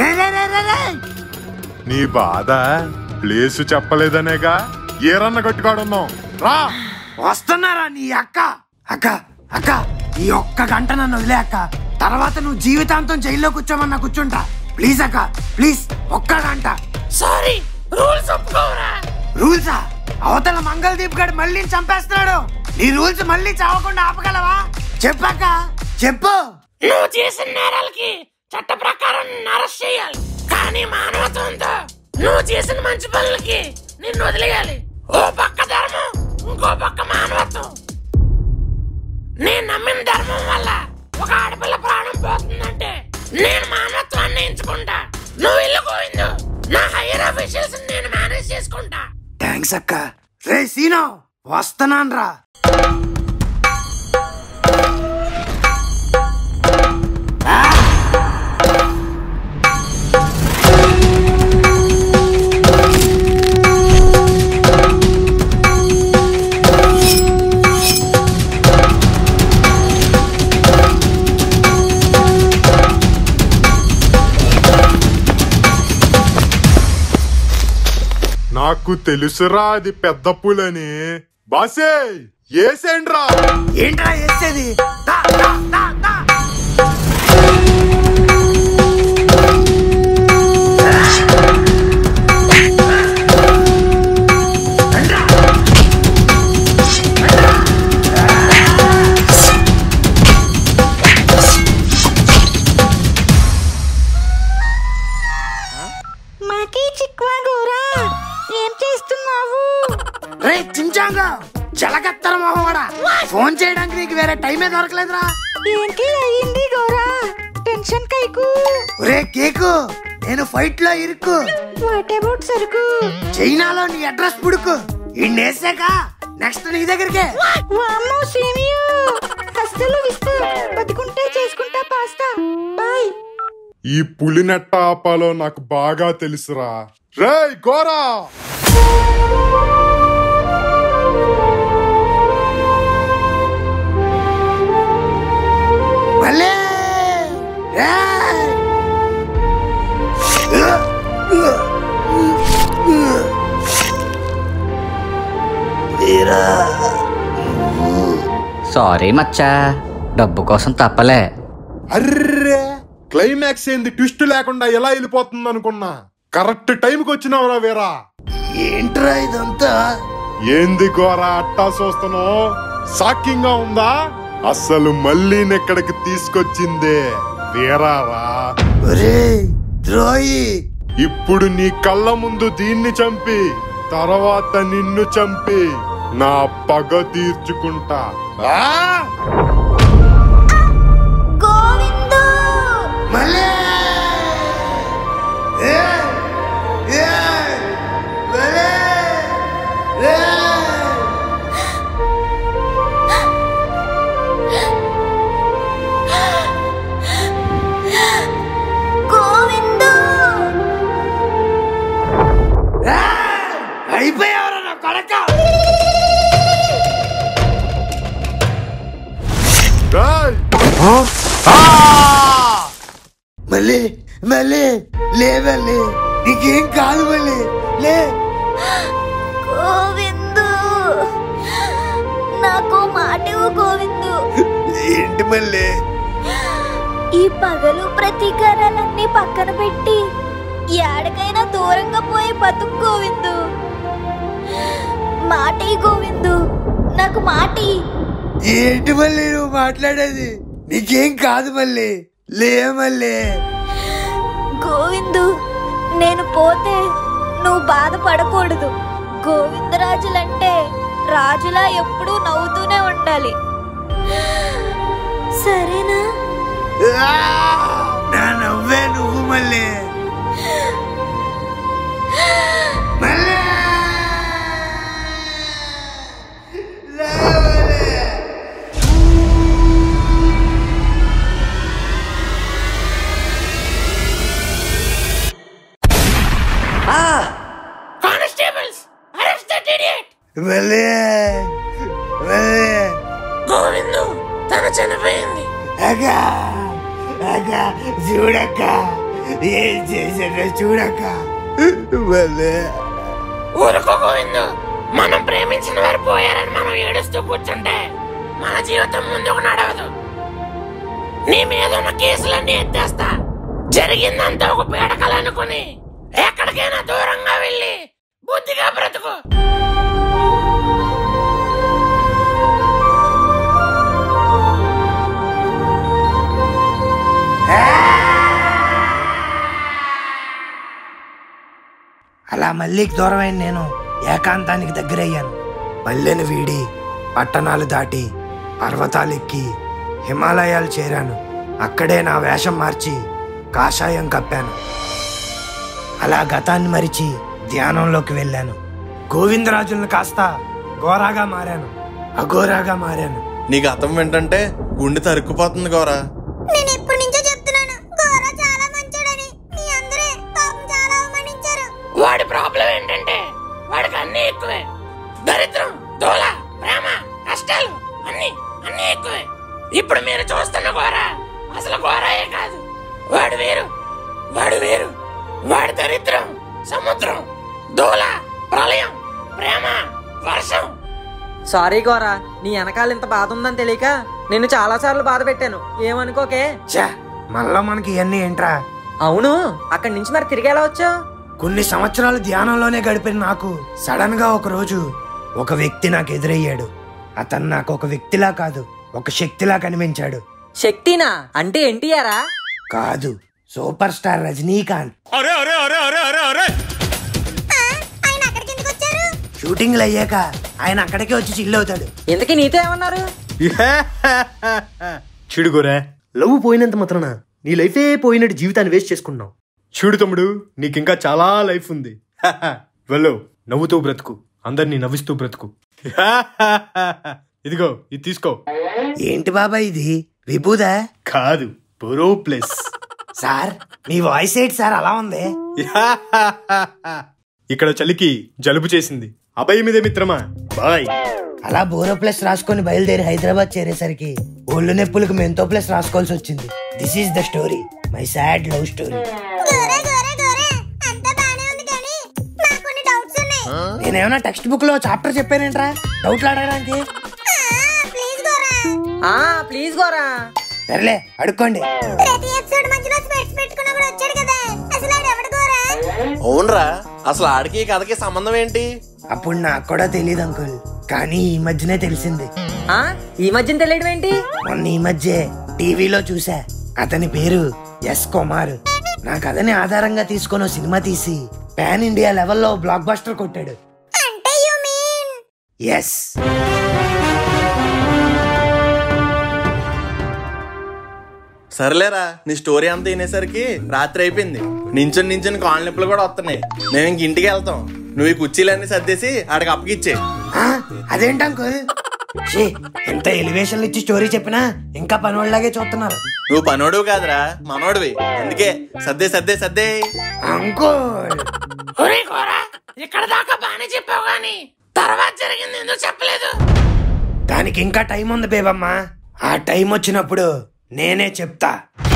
నీ బాధ ప్లేస్ చెప్పలేదనేగా ఏరన్న కట్టుకాడున్నాం రా వస్తున్నారా నీ అక్క అక్క అక్క ఈ ఒక్క గంట నన్ను వదిలే అక్క తర్వాత నువ్వు జీవితాంతం జైల్లో కూర్చోమన్నా కూర్చుంటా ప్లీజ్ అక్క ప్లీజ్ ఒక్క గంట సారీ రూల్స్ ఒప్పుకోవరా రూల్సా అవతల మంగళదీప్ గడు మళ్ళీ చంపేస్తున్నాడు నీ రూల్స్ మళ్ళీ చావకుండా ఆపగలవా చెప్పాక చెప్పు నువ్వు చేసిన నేరాలకి చట్ట ప్రకారం నిన్ను అరెస్ట్ చేయాలి కానీ మానవత్వంతో నువ్వు చేసిన మంచి పనులకి నిన్ను వదిలేయాలి ఓ పక్క ధర్మం ఇంకో పక్క మానవత్వం నేను నమ్మిన ధర్మం వల్ల ఒక ఆడపిల్ల ప్రాణం పోతుందంటే నేను మానవత్వాన్ని ఎంచుకుంటా నువ్వు ఇల్లు పోయిందు నా హైయర్ అఫీషియల్స్ నేను మేనేజ్ చేసుకుంటా థ్యాంక్స్ అక్క రే సీనో వస్తున్నాను రా నాకు తెలుసురా అది పెద్ద పులని బాసే ఏసేండ్రా ఏంట్రా వేసేది మాకి చిక్వా గోరా ఏం చేస్తున్నావు రే చించాంగా జలకత్తర మొహవాడా ఫోన్ చేయడానికి నీకు వేరే టైమే దొరకలేదురా ఏంటి అయ్యింది గోరా టెన్షన్ కైకు ఒరే కేకు నేను ఫైట్ లో ఇరుక్కు వాట్ అబౌట్ సరుకు చైనాలో నీ అడ్రస్ పుడుకు ఇన్నేసాక నెక్స్ట్ నీ దగ్గరికే వామ్మో సేమియో హస్తలు విస్తు బతుకుంటే చేసుకుంటా పాస్తా బాయ్ ఈ పులి నెట్ట ఆపాలో నాకు బాగా తెలుసురా రేయ్ గోరా మళ్ళీ రేయ్! వీరా సారీ మచ్చా డబ్బు కోసం తప్పలే అర్రే క్లైమాక్స్ ఏంది ట్విస్ట్ లేకుండా ఎలా వెళ్ళిపోతుంది అనుకున్నా కరెక్ట్ టైంకి వచ్చినావురా వీరా ఏంట్రా ఇదంతా ఏంది ఘోర అట్టా చూస్తున్నావు షాకింగ్ ఉందా అసలు మళ్ళీ నెక్కడికి తీసుకొచ్చిందే వీరారా ఒరే ద్రోయి ఇప్పుడు నీ కళ్ళ ముందు దీన్ని చంపి తర్వాత నిన్ను చంపి నా పగ తీర్చుకుంటా ఆ? గోవిందు మళ్ళీ ఏ! ఏ! మళ్ళీ! ఏ! గోవిందు అయిపోయావరా నా కొడక ఏయ్! మళ్ళీ మళ్ళీ లే మళ్ళీ నీకేం కాదు మళ్ళీ లే గోవిందు నాకు మాటివు గోవిందు ఏంటి మళ్ళీ ఈ పగలు ప్రతీకారాలన్నీ పక్కన పెట్టి ఎక్కడికైనా దూరంగా పోయి బతుకు గోవిందు మాటి గోవిందు నాకు మాటి ఏంటి మళ్ళీ నువ్వు మాట్లాడేది నీకేం కాదు మళ్ళీ లే మళ్ళీ గోవిందు నేను పోతే నువ్వు బాధపడకూడదు గోవిందరాజులంటే రాజులా ఎప్పుడూ నవ్వుతూనే ఉండాలి సరేనా ఆ! నా నవ్వే నువ్వు మళ్ళీ మళ్ళీ లే మళ్ళీ. కానిస్టేబుల్స్ అరెస్ట్ దట్ ఇడియట్ మళ్ళీ మళ్ళీ గోవిందు తన చనిపోయింది అక్క అక్క చూడక్క ఏం చేశాడో చూడక్క మళ్ళీ ఊరుకో గోవిందు మనం ప్రేమించిన వారు పోయారని మనం ఏడుస్తూ కూర్చుంటే మన జీవితం ముందుకు నడవదు నీ మీద ఉన్న కేసులన్నీ ఎత్తేస్తా జరిగిందంతా ఒక పీడకలనుకుని ఎక్కడికైనా దూరంగా వెళ్ళి బుద్ధిగా బ్రతుకు అలా మళ్ళీకి దూరమైన నేను ఏకాంతానికి దగ్గరయ్యాను పల్లెను వీడి పట్టణాలు దాటి పర్వతాలు ఎక్కి హిమాలయాలు చేరాను అక్కడే నా వేషం మార్చి కాషాయం కప్పాను అలా గతాన్ని మరిచి ధ్యానంలోకి వెళ్ళాను గోవిందరాజులను కాస్త ఘోరాగా మారాను అఘోరాగా మారాను నీకు అర్థం ఏంటంటే గుండె తరుక్కుపోతుంది గౌరా నేను ఎప్పటి నుంచో చెప్తున్నాను గోరా చాలా మంచోడని మీ అందరే పాపం చాలా అవమానించారు వాడి ప్రాబ్లం ఏంటంటే వాడికి అన్ని ఎక్కువే దరిద్రం దోల ప్రేమ కష్టాలు అన్ని అన్ని ఎక్కువే ఇప్పుడు మీరు చూస్తున్న ఘోర అసలు ఘోరాయే కాదు వాడు వేరు వాడు వేరు వాడి దరిద్రం సముద్రం దోల ప్రళయం ప్రేమ వర్షం సారీ గోరా నీ వెనకాల ఇంత బాధ ఉందని తెలియక నిన్ను చాలా సార్లు బాధ పెట్టాను ఏమనుకోకే ఛా మళ్ళా మనకి ఇవన్నీ ఏంట్రా అవును అక్కడి నుంచి మరి తిరిగి ఎలా వచ్చావు కొన్ని సంవత్సరాలు ధ్యానంలోనే గడిపిన నాకు సడన్ గా ఒక రోజు ఒక వ్యక్తి నాకు ఎదురయ్యాడు అతను నాకు ఒక వ్యక్తిలా కాదు ఒక శక్తిలా కనిపించాడు శక్తినా అంటే ఎన్టీఆరా కాదు సూపర్ స్టార్ రజనీకాంత్ అరే అరే అరే అరే అరే అరే ఆయన అక్కడికి ఎందుకు వచ్చారు షూటింగ్లు అయ్యాక ఆయన అక్కడికే వచ్చి చిల్ అవుతాడు ఇంతకీ నీతో ఏమన్నారు చిడుగోరా లవ్ పోయినంత మాత్రాన నీ లైఫే పోయినట్టు జీవితాన్ని వేస్ట్ చేసుకున్నావు చూడు తమ్ముడు నీకింకా చాలా లైఫ్ ఉంది వెళ్ళు నవ్వుతూ బ్రతుకు అందరినీ నవ్విస్తూ బ్రతుకు ఇదిగో ఇది తీసుకో ఏంటి బాబా ఇది విభూదా కాదు బొరో ప్లస్ సార్ మీ వాయిస్ ఏంటి సార్ అలా ఉంది ఇక్కడ చలికి జలుబు చేసింది అభయ మీదే మిత్రమా బాయ్ అలా బోరో ప్లస్ రాసుకొని బయలుదేరి హైదరాబాద్ చేరేసరికి ఒళ్ళు నొప్పులకు మెంతో ప్లస్ రాసుకోవాల్సి వచ్చింది this is the story my sad love story గోరే గోరే గోరే అంతా బానే ఉంది కానీ నాకు కొన్ని డౌట్స్ ఉన్నాయి నేనేమన్నా టెక్స్ట్ బుక్ లో చాప్టర్ చెప్పానేంట్రా డౌట్లు అడగడానికి ప్లీజ్ గోరా ఆ ప్లీజ్ గోరా సర్లే అడుక్కోండి ప్రతి ఎపిసోడ్ మధ్యలో స్పెట్స్ పెట్టుకున్నప్పుడు వచ్చాడు కదా అసలు ఆడు ఎవడు గోరా అవునరా అసలు ఆడికి ఈ కథకి సంబంధం ఏంటి అప్పుడు నాకు కూడా తెలియదు అంకుల్ కానీ ఈ మధ్యనే తెలిసింది ఆ ఈ మధ్యన తెలియడం ఏంటి మొన్న ఈ మధ్య టీవీలో చూసా అతని పేరు ఎస్ కుమార్ నా కథని ఆధారంగా తీసుకొని ఓ సినిమా తీసి పాన్ ఇండియా లెవెల్లో బ్లాక్ బస్టర్ కొట్టాడు అంటే యు మీన్ ఎస్ సరేలేరా నీ స్టోరీ అంతా వినేసరికి రాత్రి అయిపోయింది నించుని నించుని కాళ్ళ నొప్పులు కూడా వస్తున్నాయి మేము ఇంక ఇంటికి వెళ్తాం నువ్వు ఈ కుర్చీలన్నీ సర్దేసి ఆడికి అప్పగిచ్చే అదేంటి అంకుల్ ఛీ, ఎంత ఎలివేషన్లు ఇచ్చి స్టోరీ చెప్పినా ఇంకా పనోళ్ళలాగే చూస్తున్నారు నువ్వు పనోడు కాదురా మనోడివి అందుకే సర్దే సర్దే సర్దే అంకుల్ ఒరే కోరా ఇక్కడ దాకా బానే చెప్పావు గాని తర్వాత జరిగింది ఎందుకు చెప్పలేదు దానికి ఇంకా టైం ఉంది బేబమ్మా ఆ టైం వచ్చినప్పుడు నేనే చెప్తా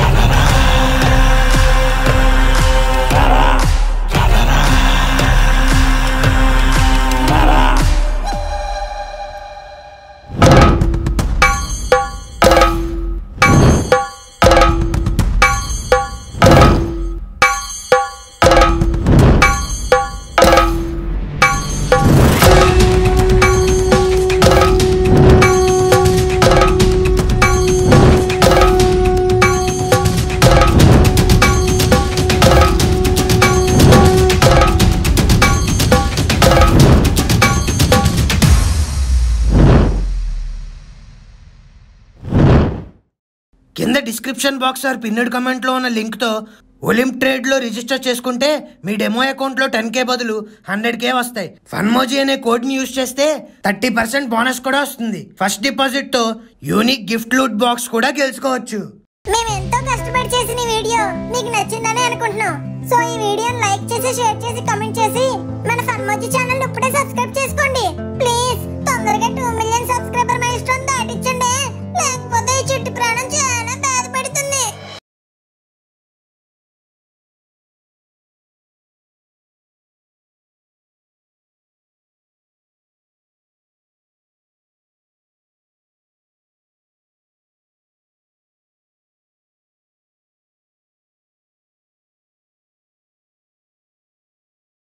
కింద description box or pinned comment లో ఉన్న లింక్ తో ఒలింప్ ట్రేడ్ లో రిజిస్టర్ చేసుకుంటే మీ డెమో అకౌంట్ లో టెన్ కే బదులు హండ్రెడ్ కే వస్తాయి ఫన్మోజీ అనే కోడ్ ని యూజ్ చేస్తే థర్టీ పర్సెంట్ బోనస్ కూడా వస్తుంది ఫస్ట్ డిపాజిట్ తో యూనిక్ గిఫ్ట్ లూట్ బాక్స్ కూడా గెలుచుకోవచ్చు మేము ఎంతో కష్టపడి చేసిన ఈ వీడియో మీకు నచ్చిందని అనుకుంటున్నాం సో ఈ వీడియోని లైక్ చేసి షేర్ చేసి కమెంట్ చేసి మన ఫన్మోజీ ఛానల్ ఇప్పుడే సబ్స్క్రైబ్ చేసుకోండి ప్లీజ్